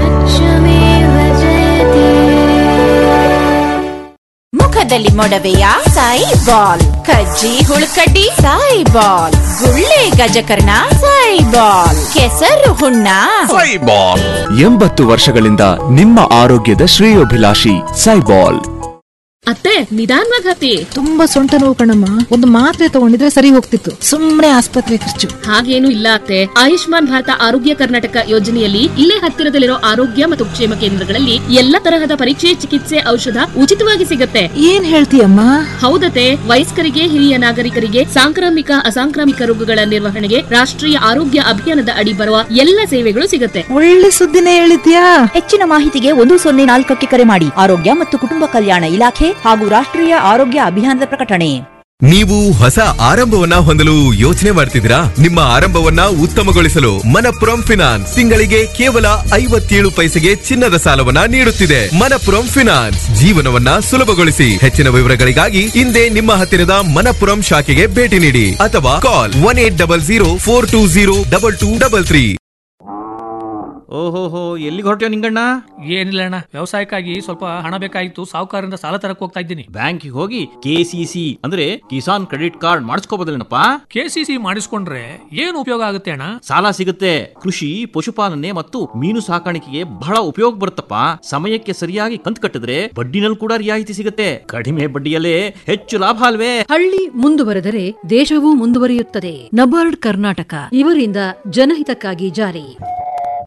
ಮುಖದಲ್ಲಿ ಮೊಡವೆಯ ಸಾಯಿ ಬಾಲ್ ಕಜ್ಜಿ ಹುಳುಕಡ್ಡಿ ಸಾಯಿ ಬಾಲ್ ಗುಳ್ಳೆ ಗಜಕರ್ಣ ಸಾಯಿ ಬಾಲ್ ಕೆಸರು ಹುಣ್ಣ ಸೈಬಾಲ್ ಎಂಬತ್ತು ವರ್ಷಗಳಿಂದ ನಿಮ್ಮ ಆರೋಗ್ಯದ ಶ್ರೇಯೋಭಿಲಾಷಿ ಸೈಬಾಲ್ ಅತ್ತೆ ನಿಧಾನವಾಗಿ ಹತ್ತಿ ತುಂಬಾ ಸೊಂಟ ನೋವು ಕಣಮ್ಮ ಒಂದು ಮಾತ್ರೆ ತಗೊಂಡಿದ್ರೆ ಸರಿ ಹೋಗ್ತಿತ್ತು ಸುಮ್ನೆ ಆಸ್ಪತ್ರೆ ಖರ್ಚು ಹಾಗೇನು ಇಲ್ಲ ಅತ್ತೆ ಆಯುಷ್ಮಾನ್ ಭಾರತ ಆರೋಗ್ಯ ಕರ್ನಾಟಕ ಯೋಜನೆಯಲ್ಲಿ ಇಲ್ಲೇ ಹತ್ತಿರದಲ್ಲಿರೋ ಆರೋಗ್ಯ ಮತ್ತು ಕ್ಷೇಮ ಕೇಂದ್ರಗಳಲ್ಲಿ ಎಲ್ಲ ತರಹದ ಪರೀಕ್ಷೆ ಚಿಕಿತ್ಸೆ ಔಷಧ ಉಚಿತವಾಗಿ ಸಿಗುತ್ತೆ ಏನ್ ಹೇಳ್ತೀಯಮ್ಮ ಹೌದತೆ ವಯಸ್ಕರಿಗೆ ಹಿರಿಯ ನಾಗರಿಕರಿಗೆ ಸಾಂಕ್ರಾಮಿಕ ಅಸಾಂಕ್ರಾಮಿಕ ರೋಗಗಳ ನಿರ್ವಹಣೆಗೆ ರಾಷ್ಟ್ರೀಯ ಆರೋಗ್ಯ ಅಭಿಯಾನದ ಅಡಿ ಬರುವ ಎಲ್ಲ ಸೇವೆಗಳು ಸಿಗುತ್ತೆ ಒಳ್ಳೆ ಸುದ್ದಿನೇ ಹೇಳಿದ್ಯಾ ಹೆಚ್ಚಿನ ಮಾಹಿತಿಗೆ ಒಂದು ಸೊನ್ನೆ ನಾಲ್ಕಕ್ಕೆ ಕರೆ ಮಾಡಿ ಆರೋಗ್ಯ ಮತ್ತು ಕುಟುಂಬ ಕಲ್ಯಾಣ ಇಲಾಖೆ ಹಾಗೂ ರಾಷ್ಟ್ರೀಯ ಆರೋಗ್ಯ ಅಭಿಯಾನದ ಪ್ರಕಟಣೆ ನೀವು ಹೊಸ ಆರಂಭವನ್ನ ಹೊಂದಲು ಯೋಚನೆ ಮಾಡ್ತಿದ್ದೀರಾ ನಿಮ್ಮ ಆರಂಭವನ್ನ ಉತ್ತಮಗೊಳಿಸಲು ಮನಪುರಂ ಫಿನಾನ್ಸ್ ತಿಂಗಳಿಗೆ ಕೇವಲ ಐವತ್ತೇಳು ಪೈಸೆಗೆ ಚಿನ್ನದ ಸಾಲವನ್ನ ನೀಡುತ್ತಿದೆ ಮನಪುರಂ ಫಿನಾನ್ಸ್ ಜೀವನವನ್ನ ಸುಲಭಗೊಳಿಸಿ ಹೆಚ್ಚಿನ ವಿವರಗಳಿಗಾಗಿ ಹಿಂದೆ ನಿಮ್ಮ ಹತ್ತಿರದ ಮನಪುರಂ ಶಾಖೆಗೆ ಭೇಟಿ ನೀಡಿ ಅಥವಾ call one eight double zero four two zero double two double three ಓಹೋಹೋ ಎಲ್ಲಿಗೆ ಹೊರಟ್ಯೋ ನಿಂಗಣ್ಣ ಏನಿಲ್ಲ ಅಣ್ಣ ವ್ಯವಸಾಯಕ್ಕಾಗಿ ಸ್ವಲ್ಪ ಹಣ ಬೇಕಾಗಿತ್ತು ಸಾಹುಕಾರರಿಂದ ಸಾಲ ತರಕ್ ಹೋಗ್ತಾ ಇದ್ದೀನಿ ಬ್ಯಾಂಕಿಗೆ ಹೋಗಿ ಕೆಸಿಸಿ ಅಂದ್ರೆ ಕಿಸಾನ್ ಕ್ರೆಡಿಟ್ ಕಾರ್ಡ್ ಮಾಡಿಸ್ಕೋಬೋದಲ್ಲೇನಪ್ಪ ಕೆಸಿಸಿ ಮಾಡಿಸ್ಕೊಂಡ್ರೆ ಏನು ಉಪಯೋಗ ಆಗುತ್ತೆ ಅಣ್ಣ ಸಾಲ ಸಿಗುತ್ತೆ ಕೃಷಿ ಪಶುಪಾಲನೆ ಮತ್ತು ಮೀನು ಸಾಕಾಣಿಕೆಗೆ ಬಹಳ ಉಪಯೋಗ ಬರುತ್ತಪ್ಪ ಸಮಯಕ್ಕೆ ಸರಿಯಾಗಿ ಕಂತು ಕಟ್ಟಿದ್ರೆ ಬಡ್ಡಿನಲ್ಲಿ ಕೂಡ ರಿಯಾಯಿತಿ ಸಿಗುತ್ತೆ ಕಡಿಮೆ ಬಡ್ಡಿಯಲ್ಲೇ ಹೆಚ್ಚು ಲಾಭ ಅಲ್ವೇ ಹಳ್ಳಿ ಮುಂದುವರೆದರೆ ದೇಶವೂ ಮುಂದುವರಿಯುತ್ತದೆ ನಬಾರ್ಡ್ ಕರ್ನಾಟಕ ಇವರಿಂದ ಜನಹಿತಕ್ಕಾಗಿ ಜಾರಿ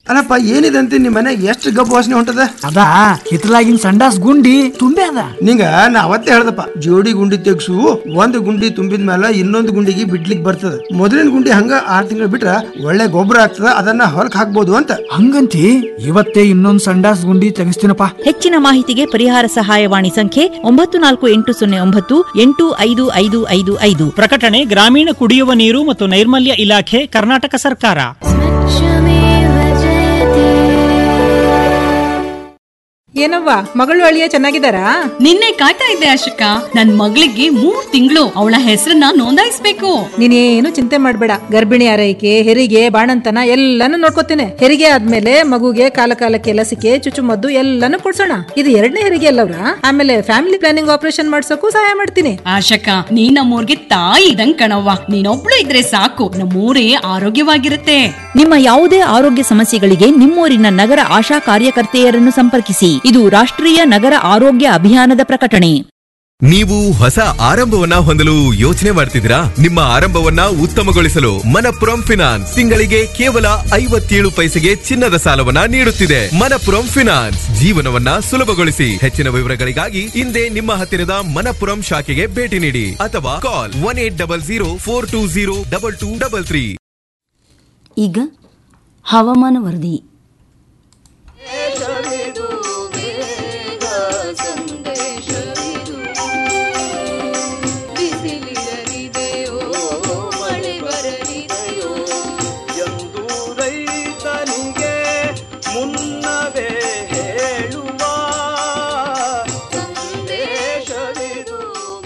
ಅಲ್ಲಪ್ಪ ಏನಿದೆ ಅಂತ ನಿಮ್ಮ ಮನೆಗೆ ಎಷ್ಟು ಗಬ್ಬು ವಾಸನೆ ಹೊಂಟದ ಅದ ಹಿತ್ತಲಾಗಿನ ಸಂಡಾಸ್ ಗುಂಡಿ ತುಂಬೆ ಅದ ನಿಂಗ ನಾ ಅವತ್ತೇ ಹೇಳ್ದಪ್ಪ ಜೋಡಿ ಗುಂಡಿ ತೆಗ್ಸು ಒಂದು ಗುಂಡಿ ತುಂಬಿದ ಮೇಲೆ ಇನ್ನೊಂದು ಗುಂಡಿಗೆ ಬಿಡ್ಲಿಕ್ ಬರ್ತದ ಮೊದಲಿನ ಗುಂಡಿ ಹಂಗ ಆರ್ ತಿಂಗಳು ಬಿಟ್ರ ಒಳ್ಳೆ ಗೊಬ್ಬರ ಆಗ್ತದ ಅದನ್ನ ಹೊಲಕ್ ಹಾಕ್ಬೋದು ಅಂತ ಹಂಗಂತಿ ಇವತ್ತೇ ಇನ್ನೊಂದ್ ಸಂಡಾಸ್ ಗುಂಡಿ ತೆಗಿಸ್ತೀನಪ್ಪ ಹೆಚ್ಚಿನ ಮಾಹಿತಿಗೆ ಪರಿಹಾರ ಸಹಾಯವಾಣಿ ಸಂಖ್ಯೆ ಒಂಬತ್ತು ನಾಲ್ಕು ಎಂಟು ಸೊನ್ನೆ ಒಂಬತ್ತು ಎಂಟು ಐದು ಐದು ಐದು ಐದು ಪ್ರಕಟಣೆ ಗ್ರಾಮೀಣ ಕುಡಿಯುವ ನೀರು ಮತ್ತು ನೈರ್ಮಲ್ಯ ಇಲಾಖೆ ಕರ್ನಾಟಕ ಸರ್ಕಾರ ಏನವ್ವ ಮಗಳು ಅಳಿಯ ಚೆನ್ನಾಗಿದ್ದಾರಾ ನಿನ್ನೆ ಕಾಯ್ತಾ ಇದ್ದೆ ಅಶೋಕ ನನ್ ಮಗಳಿಗೆ ಮೂರ್ ತಿಂಗಳು ಅವಳ ಹೆಸರನ್ನ ನೋಂದಾಯಿಸ್ಬೇಕು ನೀನೇನು ಚಿಂತೆ ಮಾಡ್ಬೇಡ ಗರ್ಭಿಣಿ ಆರೈಕೆ ಹೆರಿಗೆ ಬಾಣಂತನ ಎಲ್ಲಾನು ನೋಡ್ಕೋತೇನೆ ಹೆರಿಗೆ ಆದ್ಮೇಲೆ ಮಗುಗೆ ಕಾಲ ಕಾಲಕ್ಕೆ ಲಸಿಕೆ ಚುಚ್ಚುಮದ್ದು ಎಲ್ಲಾನು ಕೊಡ್ಸೋಣ ಇದು ಎರಡನೇ ಹೆರಿಗೆ ಅಲ್ಲವ್ರ ಆಮೇಲೆ ಫ್ಯಾಮಿಲಿ ಪ್ಲಾನಿಂಗ್ ಆಪರೇಷನ್ ಮಾಡ್ಸೋಕು ಸಹಾಯ ಮಾಡ್ತೀನಿ ಆಶಕ ನೀ ನಮ್ಮೂರ್ಗೆ ತಾಯಿ ಇದಂಗ್ ಕಣವ್ವ ನೀನೊಬ್ಳು ಇದ್ರೆ ಸಾಕು ನಮ್ಮೂರೇ ಆರೋಗ್ಯವಾಗಿರುತ್ತೆ ನಿಮ್ಮ ಯಾವುದೇ ಆರೋಗ್ಯ ಸಮಸ್ಯೆಗಳಿಗೆ ನಿಮ್ಮೂರಿನ ನಗರ ಆಶಾ ಕಾರ್ಯಕರ್ತೆಯರನ್ನು ಸಂಪರ್ಕಿಸಿ ಇದು ರಾಷ್ಟ್ರೀಯ ನಗರ ಆರೋಗ್ಯ ಅಭಿಯಾನದ ಪ್ರಕಟಣೆ ನೀವು ಹೊಸ ಆರಂಭವನ್ನ ಹೊಂದಲು ಯೋಚನೆ ಮಾಡ್ತಿದ್ದೀರಾ ನಿಮ್ಮ ಆರಂಭವನ್ನ ಉತ್ತಮಗೊಳಿಸಲು ಮನಪುರಂ ಫಿನಾನ್ಸ್ ತಿಂಗಳಿಗೆ ಕೇವಲ ಐವತ್ತೇಳು ಪೈಸೆಗೆ ಚಿನ್ನದ ಸಾಲವನ್ನ ನೀಡುತ್ತಿದೆ ಮನಪುರಂ ಫಿನಾನ್ಸ್ ಜೀವನವನ್ನ ಸುಲಭಗೊಳಿಸಿ ಹೆಚ್ಚಿನ ವಿವರಗಳಿಗಾಗಿ ಹಿಂದೆ ನಿಮ್ಮ ಹತ್ತಿರದ ಮನಪುರಂ ಶಾಖೆಗೆ ಭೇಟಿ ನೀಡಿ ಅಥವಾ call one eight double zero four two zero double two double three ಈಗ ಹವಾಮಾನ ವರದಿ ರೈತನಿಗೆ ಮುನ್ನವೇ ಹೇಳುವ ಸಂದೇಶವಿದು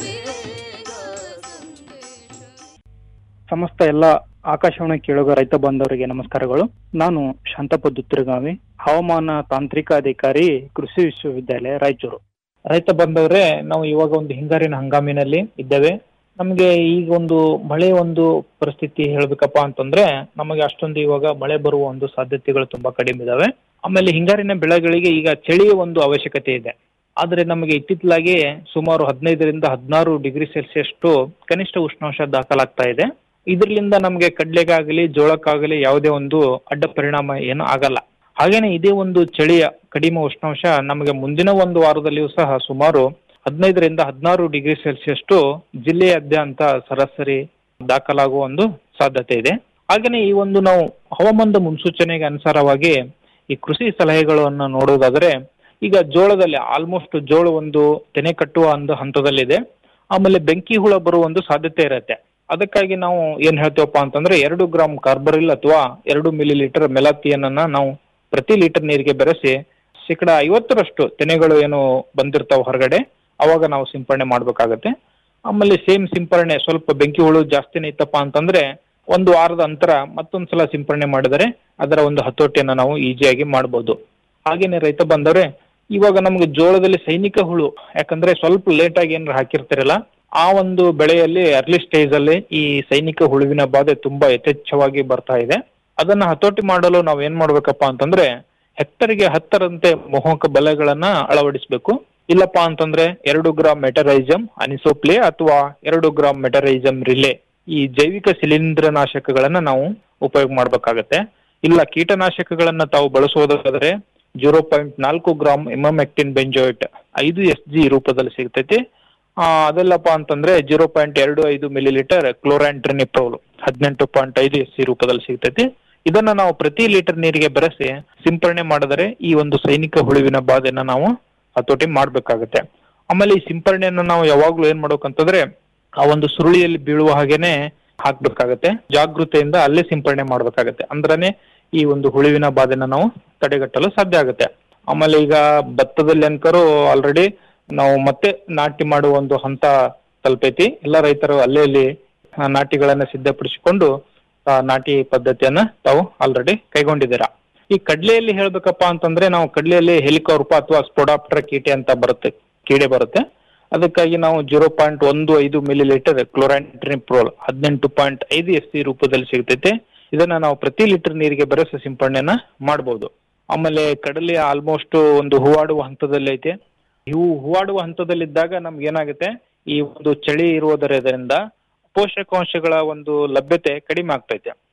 ಸಮಸ್ತ ಎಲ್ಲ ಆಕಾಶವಾಣಿ ಕೇಳುಗ ರೈತ ಬಾಂಧವರಿಗೆ ನಮಸ್ಕಾರಗಳು ನಾನು ಶಾಂತಪ್ಪ ದುತ್ತರಗಾವಿ ಹವಾಮಾನ ತಾಂತ್ರಿಕ ಅಧಿಕಾರಿ ಕೃಷಿ ವಿಶ್ವವಿದ್ಯಾಲಯ ರಾಯಚೂರು ರೈತ ಬಾಂಧವರೇ ನಾವು ಇವಾಗ ಒಂದು ಹಿಂಗಾರಿನ ಹಂಗಾಮಿನಲ್ಲಿ ಇದ್ದೇವೆ ನಮಗೆ ಈಗ ಒಂದು ಮಳೆ ಒಂದು ಪರಿಸ್ಥಿತಿ ಹೇಳ್ಬೇಕಪ್ಪ ಅಂತಂದ್ರೆ ನಮಗೆ ಅಷ್ಟೊಂದು ಇವಾಗ ಮಳೆ ಬರುವ ಒಂದು ಸಾಧ್ಯತೆಗಳು ತುಂಬಾ ಕಡಿಮೆ ಇದಾವೆ ಆಮೇಲೆ ಹಿಂಗಾರಿನ ಬೆಳೆಗಳಿಗೆ ಈಗ ಚಳಿಯ ಒಂದು ಅವಶ್ಯಕತೆ ಇದೆ ಆದ್ರೆ ನಮಗೆ ಇತ್ತಿತ್ತಲಾಗಿ ಸುಮಾರು ಹದಿನೈದರಿಂದ ಹದಿನಾರು ಡಿಗ್ರಿ ಸೆಲ್ಸಿಯಸ್ ಕನಿಷ್ಠ ಉಷ್ಣಾಂಶ ದಾಖಲಾಗ್ತಾ ಇದೆ ಇದರಿಂದ ನಮಗೆ ಕಡ್ಲೆಗಾಗಲಿ ಜೋಳಕ್ಕಾಗಲಿ ಯಾವುದೇ ಒಂದು ಅಡ್ಡ ಪರಿಣಾಮ ಏನು ಆಗಲ್ಲ ಹಾಗೇನೆ ಇದೇ ಒಂದು ಚಳಿಯ ಕಡಿಮೆ ಉಷ್ಣಾಂಶ ನಮಗೆ ಮುಂದಿನ ಒಂದು ವಾರದಲ್ಲಿಯೂ ಸಹ ಸುಮಾರು ಹದಿನೈದರಿಂದ ಹದಿನಾರು ಡಿಗ್ರಿ ಸೆಲ್ಸಿಯಸ್ ಜಿಲ್ಲೆಯಾದ್ಯಂತ ಸರಾಸರಿ ದಾಖಲಾಗುವ ಒಂದು ಸಾಧ್ಯತೆ ಇದೆ ಹಾಗೇನೆ ಈ ಒಂದು ನಾವು ಹವಾಮಾನದ ಮುನ್ಸೂಚನೆಗೆ ಅನುಸಾರವಾಗಿ ಈ ಕೃಷಿ ಸಲಹೆಗಳನ್ನು ನೋಡುವುದಾದ್ರೆ ಈಗ ಜೋಳದಲ್ಲಿ ಆಲ್ಮೋಸ್ಟ್ ಜೋಳ ಒಂದು ತೆನೆ ಕಟ್ಟುವ ಒಂದು ಹಂತದಲ್ಲಿದೆ ಆಮೇಲೆ ಬೆಂಕಿ ಹುಳ ಬರುವ ಒಂದು ಸಾಧ್ಯತೆ ಇರುತ್ತೆ ಅದಕ್ಕಾಗಿ ನಾವು ಏನ್ ಹೇಳ್ತೇವಪ್ಪ ಅಂತಂದ್ರೆ ಎರಡು ಗ್ರಾಮ್ ಕಾರ್ಬರಿಲ್ ಅಥವಾ ಎರಡು ಮಿಲಿ ಲೀಟರ್ ಮೆಲಾತಿಯನ್ನ ನಾವು ಪ್ರತಿ ಲೀಟರ್ ನೀರಿಗೆ ಬೆರೆಸಿ ಶೇಕಡ ಐವತ್ತರಷ್ಟು ತೆನೆಗಳು ಏನು ಬಂದಿರ್ತಾವ ಹೊರಗಡೆ ಅವಾಗ ನಾವು ಸಿಂಪರಣೆ ಮಾಡ್ಬೇಕಾಗತ್ತೆ ಆಮೇಲೆ ಸೇಮ್ ಸಿಂಪರಣೆ ಸ್ವಲ್ಪ ಬೆಂಕಿ ಹುಳು ಜಾಸ್ತಿನೇ ಇತ್ತಪ್ಪ ಅಂತಂದ್ರೆ ಒಂದು ವಾರದ ಅಂತರ ಮತ್ತೊಂದ್ಸಲ ಸಿಂಪರಣೆ ಮಾಡಿದರೆ ಅದರ ಒಂದು ಹತೋಟಿಯನ್ನ ನಾವು ಈಸಿಯಾಗಿ ಮಾಡ್ಬೋದು ಹಾಗೇನೆ ರೈತ ಬಂದವ್ರೆ ಇವಾಗ ನಮ್ಗೆ ಜೋಳದಲ್ಲಿ ಸೈನಿಕ ಹುಳು ಯಾಕಂದ್ರೆ ಸ್ವಲ್ಪ ಲೇಟ್ ಆಗಿ ಏನಾರ ಹಾಕಿರ್ತಿರಲ್ಲ ಆ ಒಂದು ಬೆಳೆಯಲ್ಲಿ ಅರ್ಲಿ ಸ್ಟೇಜ್ ಅಲ್ಲಿ ಈ ಸೈನಿಕ ಹುಳುವಿನ ಬಾಧೆ ತುಂಬಾ ಯಥೇಚ್ಛವಾಗಿ ಬರ್ತಾ ಇದೆ ಅದನ್ನ ಹತೋಟಿ ಮಾಡಲು ನಾವು ಏನ್ ಮಾಡ್ಬೇಕಪ್ಪ ಅಂತಂದ್ರೆ ಹೆಕ್ಟರ್ಗೆ ಹತ್ತರಂತೆ ಮೋಹಕ ಬಲೆಗಳನ್ನ ಅಳವಡಿಸಬೇಕು ಇಲ್ಲಪ್ಪ ಅಂತಂದ್ರೆ ಎರಡು ಗ್ರಾಮ್ ಮೆಟರೈಸಮ್ ಅನಿಸೋಪ್ಲೆ ಅಥವಾ ಎರಡು ಗ್ರಾಮ್ ಮೆಟರೈಸಮ್ ರಿಲೆ ಈ ಜೈವಿಕ ಶಿಲೀಂಧ್ರನಾಶಕಗಳನ್ನ ನಾವು ಉಪಯೋಗ ಮಾಡ್ಬೇಕಾಗತ್ತೆ ಇಲ್ಲ ಕೀಟನಾಶಕಗಳನ್ನ ತಾವು ಬಳಸೋದಾದ್ರೆ ಜೀರೋ ಪಾಯಿಂಟ್ ನಾಲ್ಕು ಗ್ರಾಮ್ ಎಮಮೆಕ್ಟಿನ್ ಬೆಂಜೋಯಿಟ್ ಐದು ಎಸ್ ಜಿ ರೂಪದಲ್ಲಿ ಸಿಗ್ತೈತಿ ಆ, ಅದೆಲ್ಲಪ್ಪ ಅಂತಂದ್ರೆ ಜೀರೋ ಪಾಯಿಂಟ್ ಎರಡು ಐದು ಮಿಲಿ ಲೀಟರ್ ಕ್ಲೋರಾಂಟ್ರಿನಿಪ್ರೋಲ್ ಹದಿನೆಂಟು ಪಾಯಿಂಟ್ ಐದು ಎಸ್ ಸಿ ರೂಪದಲ್ಲಿ ಸಿಗ್ತೈತಿ ಇದನ್ನ ನಾವು ಪ್ರತಿ ಲೀಟರ್ ನೀರಿಗೆ ಬೆರೆಸಿ ಸಿಂಪರಣೆ ಮಾಡಿದರೆ ಈ ಒಂದು ಸೈನಿಕ ಹುಳುವಿನ ಬಾಧೆನ ನಾವು ಹತೋಟಿ ಮಾಡ್ಬೇಕಾಗತ್ತೆ ಆಮೇಲೆ ಈ ಸಿಂಪರಣೆಯನ್ನ ನಾವು ಯಾವಾಗ್ಲೂ ಏನ್ ಮಾಡ್ಬೇಕಂತಂದ್ರೆ ಆ ಒಂದು ಸುರುಳಿಯಲ್ಲಿ ಬೀಳುವ ಹಾಗೇನೆ ಹಾಕ್ಬೇಕಾಗತ್ತೆ ಜಾಗೃತೆಯಿಂದ ಅಲ್ಲೇ ಸಿಂಪರಣೆ ಮಾಡ್ಬೇಕಾಗತ್ತೆ ಅಂದ್ರನೇ ಈ ಒಂದು ಹುಳುವಿನ ಬಾಧೆನ ನಾವು ತಡೆಗಟ್ಟಲು ಸಾಧ್ಯ ಆಗುತ್ತೆ ಆಮೇಲೆ ಈಗ ಭತ್ತದಲ್ಲಿ ಅನ್ಕರು ಆಲ್ರೆಡಿ ನಾವು ಮತ್ತೆ ನಾಟಿ ಮಾಡುವ ಒಂದು ಹಂತ ತಲುಪೈತಿ ಎಲ್ಲ ರೈತರು ಅಲ್ಲೇ ಅಲ್ಲಿ ಆ, ನಾಟಿಗಳನ್ನ ಸಿದ್ಧಪಡಿಸಿಕೊಂಡು ಆ, ನಾಟಿ ಪದ್ಧತಿಯನ್ನ ತಾವು ಆಲ್ರೆಡಿ ಕೈಗೊಂಡಿದ್ದೀರಾ ಈ ಕಡ್ಲೆಯಲ್ಲಿ ಹೇಳ್ಬೇಕಪ್ಪ ಅಂತಂದ್ರೆ ನಾವು ಕಡ್ಲೆಯಲ್ಲಿ ಹೆಲಿಕಾರ್ಪ ಅಥವಾ ಸ್ಪೊಡಾಪ್ಟರ್ ಕೀಟೆ ಅಂತ ಬರುತ್ತೆ ಕೀಡೆ ಬರುತ್ತೆ ಅದಕ್ಕಾಗಿ ನಾವು ಜೀರೋ ಪಾಯಿಂಟ್ ಒಂದು ಐದು ಮಿಲಿ ಲೀಟರ್ ಕ್ಲೋರಾಂಟ್ರಿಪ್ರೋಲ್ ಹದಿನೆಂಟು ಪಾಯಿಂಟ್ ಐದು ಎಸ್ ಸಿ ರೂಪದಲ್ಲಿ ಸಿಗ್ತೈತೆ ಇದನ್ನ ನಾವು ಪ್ರತಿ ಲೀಟರ್ ನೀರಿಗೆ ಬೆರೆಸಿ ಸಿಂಪರಣೆನ ಮಾಡಬಹುದು ಆಮೇಲೆ ಕಡಲೆ ಆಲ್ಮೋಸ್ಟ್ ಒಂದು ಹೂವಾಡುವ ಹಂತದಲ್ಲಿ ಐತೆ ಇವು ಹೂವಾಡುವ ಹಂತದಲ್ಲಿದ್ದಾಗ ನಮ್ಗೆ ಏನಾಗುತ್ತೆ ಈ ಒಂದು ಚಳಿ ಇರುವುದರಿಂದ ಪೋಷಕಾಂಶಗಳ ಒಂದು ಲಭ್ಯತೆ ಕಡಿಮೆ ಆಗ್ತೈತೆ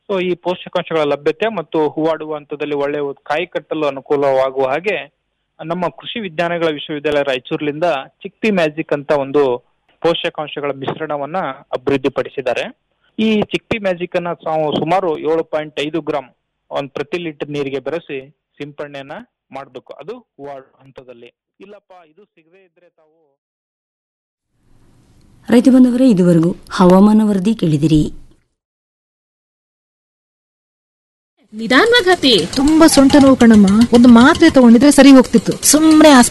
ಸೊ ಈ ಪೋಷಕಾಂಶಗಳ ಲಭ್ಯತೆ ಮತ್ತು ಹೂವಾಡುವ ಹಂತದಲ್ಲಿ ಒಳ್ಳೆಯ ಒಂದು ಕಾಯಿ ಕಟ್ಟಲು ಅನುಕೂಲವಾಗುವ ಹಾಗೆ ನಮ್ಮ ಕೃಷಿ ವಿಜ್ಞಾನಗಳ ವಿಶ್ವವಿದ್ಯಾಲಯ ರಾಯಚೂರಿನಿಂದ ಚಿಕ್ಪಿ ಮ್ಯಾಜಿಕ್ ಅಂತ ಒಂದು ಪೋಷಕಾಂಶಗಳ ಮಿಶ್ರಣವನ್ನ ಅಭಿವೃದ್ಧಿಪಡಿಸಿದ್ದಾರೆ ಈ ಚಿಕ್ಪಿ ಮ್ಯಾಜಿಕ್ ಅನ್ನ ನಾವು ಸುಮಾರು ಏಳು ಪಾಯಿಂಟ್ ಐದು ಗ್ರಾಮ್ ಒಂದ್ ಪ್ರತಿ ಲೀಟರ್ ನೀರಿಗೆ ಬೆರೆಸಿ ಸಿಂಪಡಣೆಯನ್ನ ಮಾಡ್ಬೇಕು ಅದು ಹೂವಾಡುವ ಹಂತದಲ್ಲಿ ಇಲ್ಲಪ್ಪ ಇದು ಸಿಗದೇ ಇದ್ರೆ ತಾವು ರೈತ ಬಂದವರೇ ಇದುವರೆಗೂ ಹವಾಮಾನ ವರದಿ ಕೇಳಿದಿರಿ ನಿಧಾನವಾಗಿ ಹತ್ತಿ ತುಂಬಾ ಸೊಂಟ ನೋವು ಕಣಮ್ಮ ಒಂದು ಮಾತ್ರೆ ತಗೊಂಡಿದ್ರೆ ಸರಿ ಹೋಗ್ತಿತ್ತು ಸುಮ್ನೆ